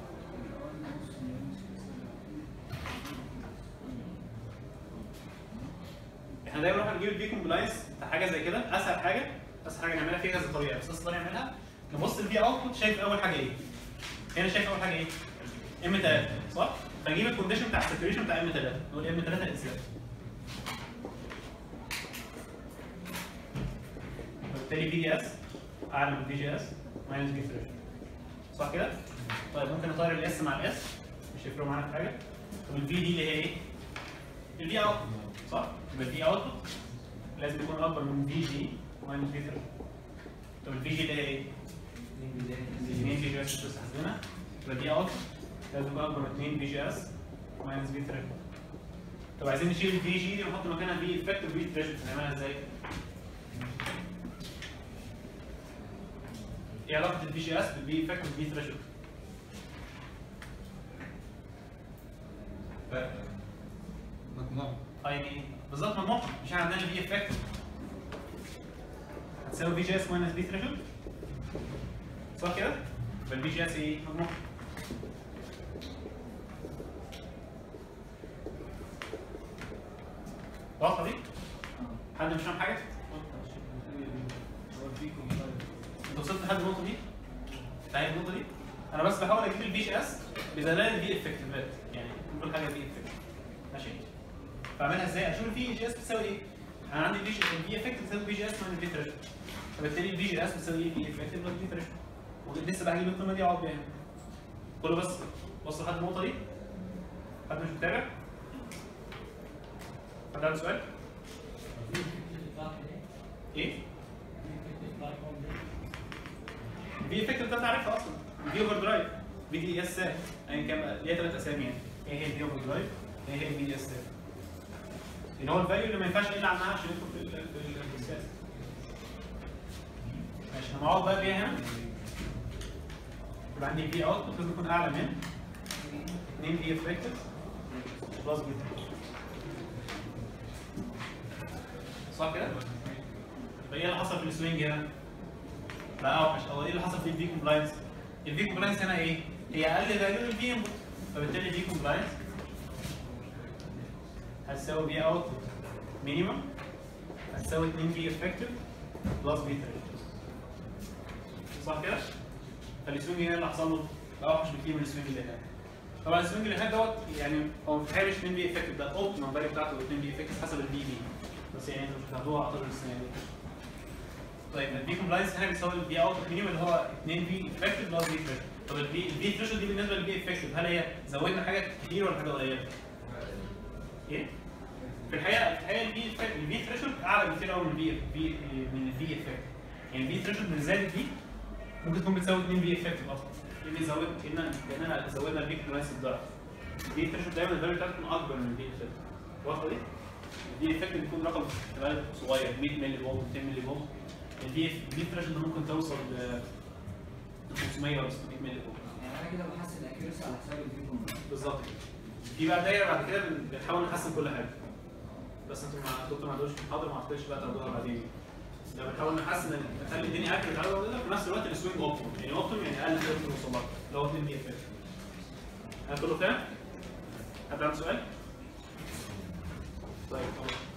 احنا دايما نروح نجيب الفي كومبلاينس بتاع حاجه زي كده اسهل حاجه اسهل حاجه نعملها فيها كذا طريقه بس اسهل طريقه نعملها نبص الفي اوتبوت شايف اول حاجه ايه؟ هنا شايف اول حاجه ايه؟ ام 3 صح؟ فنجيب الكونديشن بتاع الساتوريشن بتاع ام 3 نقول ام 3 ازاي؟ وبالتالي في دي اس اعلى من في جي اس ماينس في ثريشولد صح كده؟ طيب ممكن نطير الاس مع الاس مش هيفرقوا معانا في حاجه طب الفي دي اللي هي ايه؟ الفي اوت صح؟ يبقى الفي اوت لازم يكون اكبر من في جي ماينس في ثريشولد طب الفي جي اللي هي ايه؟ 2 في جي اس بس حاسبينها يبقى الفي اوت لازم يكون اكبر من 2 في جي اس ماينس في ثريشولد طب عايزين نشيل الفي جي دي ونحط مكانها في افكت وفي ثريشولد هنعملها ازاي؟ ايه علاقه الفي جي اس بالفي افكت والفي ثريشولد؟ مجموع اه يعني بالظبط مجموعة مش احنا عندنا الفي افكت هتساوي في جي اس ماينس في ثريشولد صح كده؟ يبقى الفي جي اس ايه؟ مجموعة واضحة دي؟ حد مش فاهم حاجة؟ انت وصلت لحد النقطة دي؟ فاهم النقطة دي؟ أنا بس بحاول أجيب الفي جي اس بدلالة الفي افكتيفات يعني كل حاجة في افكت ماشي؟ فاعملها ازاي؟ اشوف الفي جي اس بتساوي ايه؟ انا عندي الفي الفي افكت بتساوي في جي اس ماينس في ثريشولد فبالتالي الفي جي اس بتساوي ايه؟ في افكت بلس في ثريشولد ولسه بقى هجيب القيمه دي اقعد بيها هنا. كله بس وصل لحد النقطه دي؟ حد مش متابع؟ حد عنده سؤال؟ ايه؟ الفي افكت انت عارفها اصلا الفي اوفر درايف في دي اس ايا كان بقى ليها ثلاث اسامي يعني ايه هي الفي اوفر درايف؟ ايه هي الفي دي اس اللي هو الفاليو اللي ما ينفعش الا عنها عشان يدخل في ال- في ال- في السياسه ماشي هنقعد بقى بيها هنا يبقى عندي في اوت لازم يكون اعلى من 2 في افكتد بلس بي صح كده؟ يبقى ايه اللي حصل في السوينج هنا؟ بقى اوحش او ايه اللي حصل في الفي كومبلاينس؟ الفي كومبلاينس هنا ايه؟ هي اقل فاليو من الفي انبوت فبالتالي الفي كومبلاينس هتساوي بي اوت مينيمم هتساوي 2 بي افكتيف بلس بي 3 صح كده؟ فالسوينج هنا اللي حصل له بقى اوحش بكتير من السوينج اللي هناك طبعا السوينج اللي هناك دوت يعني هو في الحقيقه مش 2 بي افكتيف ده اوبتيمم فاليو بتاعته 2 بي افكتيف حسب البي بي بس يعني انتوا مش هتاخدوها اعتقد السنه دي طيب البي كومبلاينس هنا بيساوي البي اوت مينيمم اللي هو 2 بي افكتيف بلس بي 3 طب البي البي ثريشولد دي بالنسبه للبي افكتيف هل هي زودنا حاجه كتير ولا حاجه قليله؟ ايه؟ في الحقيقه في الحقيقه البي البي ثريشولد اعلى بكتير قوي من البي في من البي افكت يعني البي ثريشولد من زادت دي ممكن تكون بتساوي 2 بي افكتيف اصلا اللي زود كاننا كاننا زودنا البي كومبلاينس الضعف البي ثريشولد دايما الفاليو بتاعته تكون اكبر من البي افكت واضحه دي؟ البي افكت بيكون رقم احتمال صغير 100 مللي فولت 200 مللي فولت البي البي ثريشولد ممكن توصل ل 500 ولا 600 مللي فولت انا كده بحسن الاكيورسي على حساب الفيكم بالظبط كده. في بقى دايره بعد كده بن- بنحاول نحسن كل حاجه بس انتوا مع الدكتور ما عندوش محاضره ما اعتقدش بقى تاخدوها بعدين ده بنحاول نحسن ال- نخلي الدنيا اكيوريت على الوضع ده في نفس الوقت السوينج اوبتيمم يعني اوبتيمم يعني اقل حاجه ممكن نوصل لها اللي هو 2 دي اف هل كله فاهم؟ حد عنده سؤال؟ طيب تمام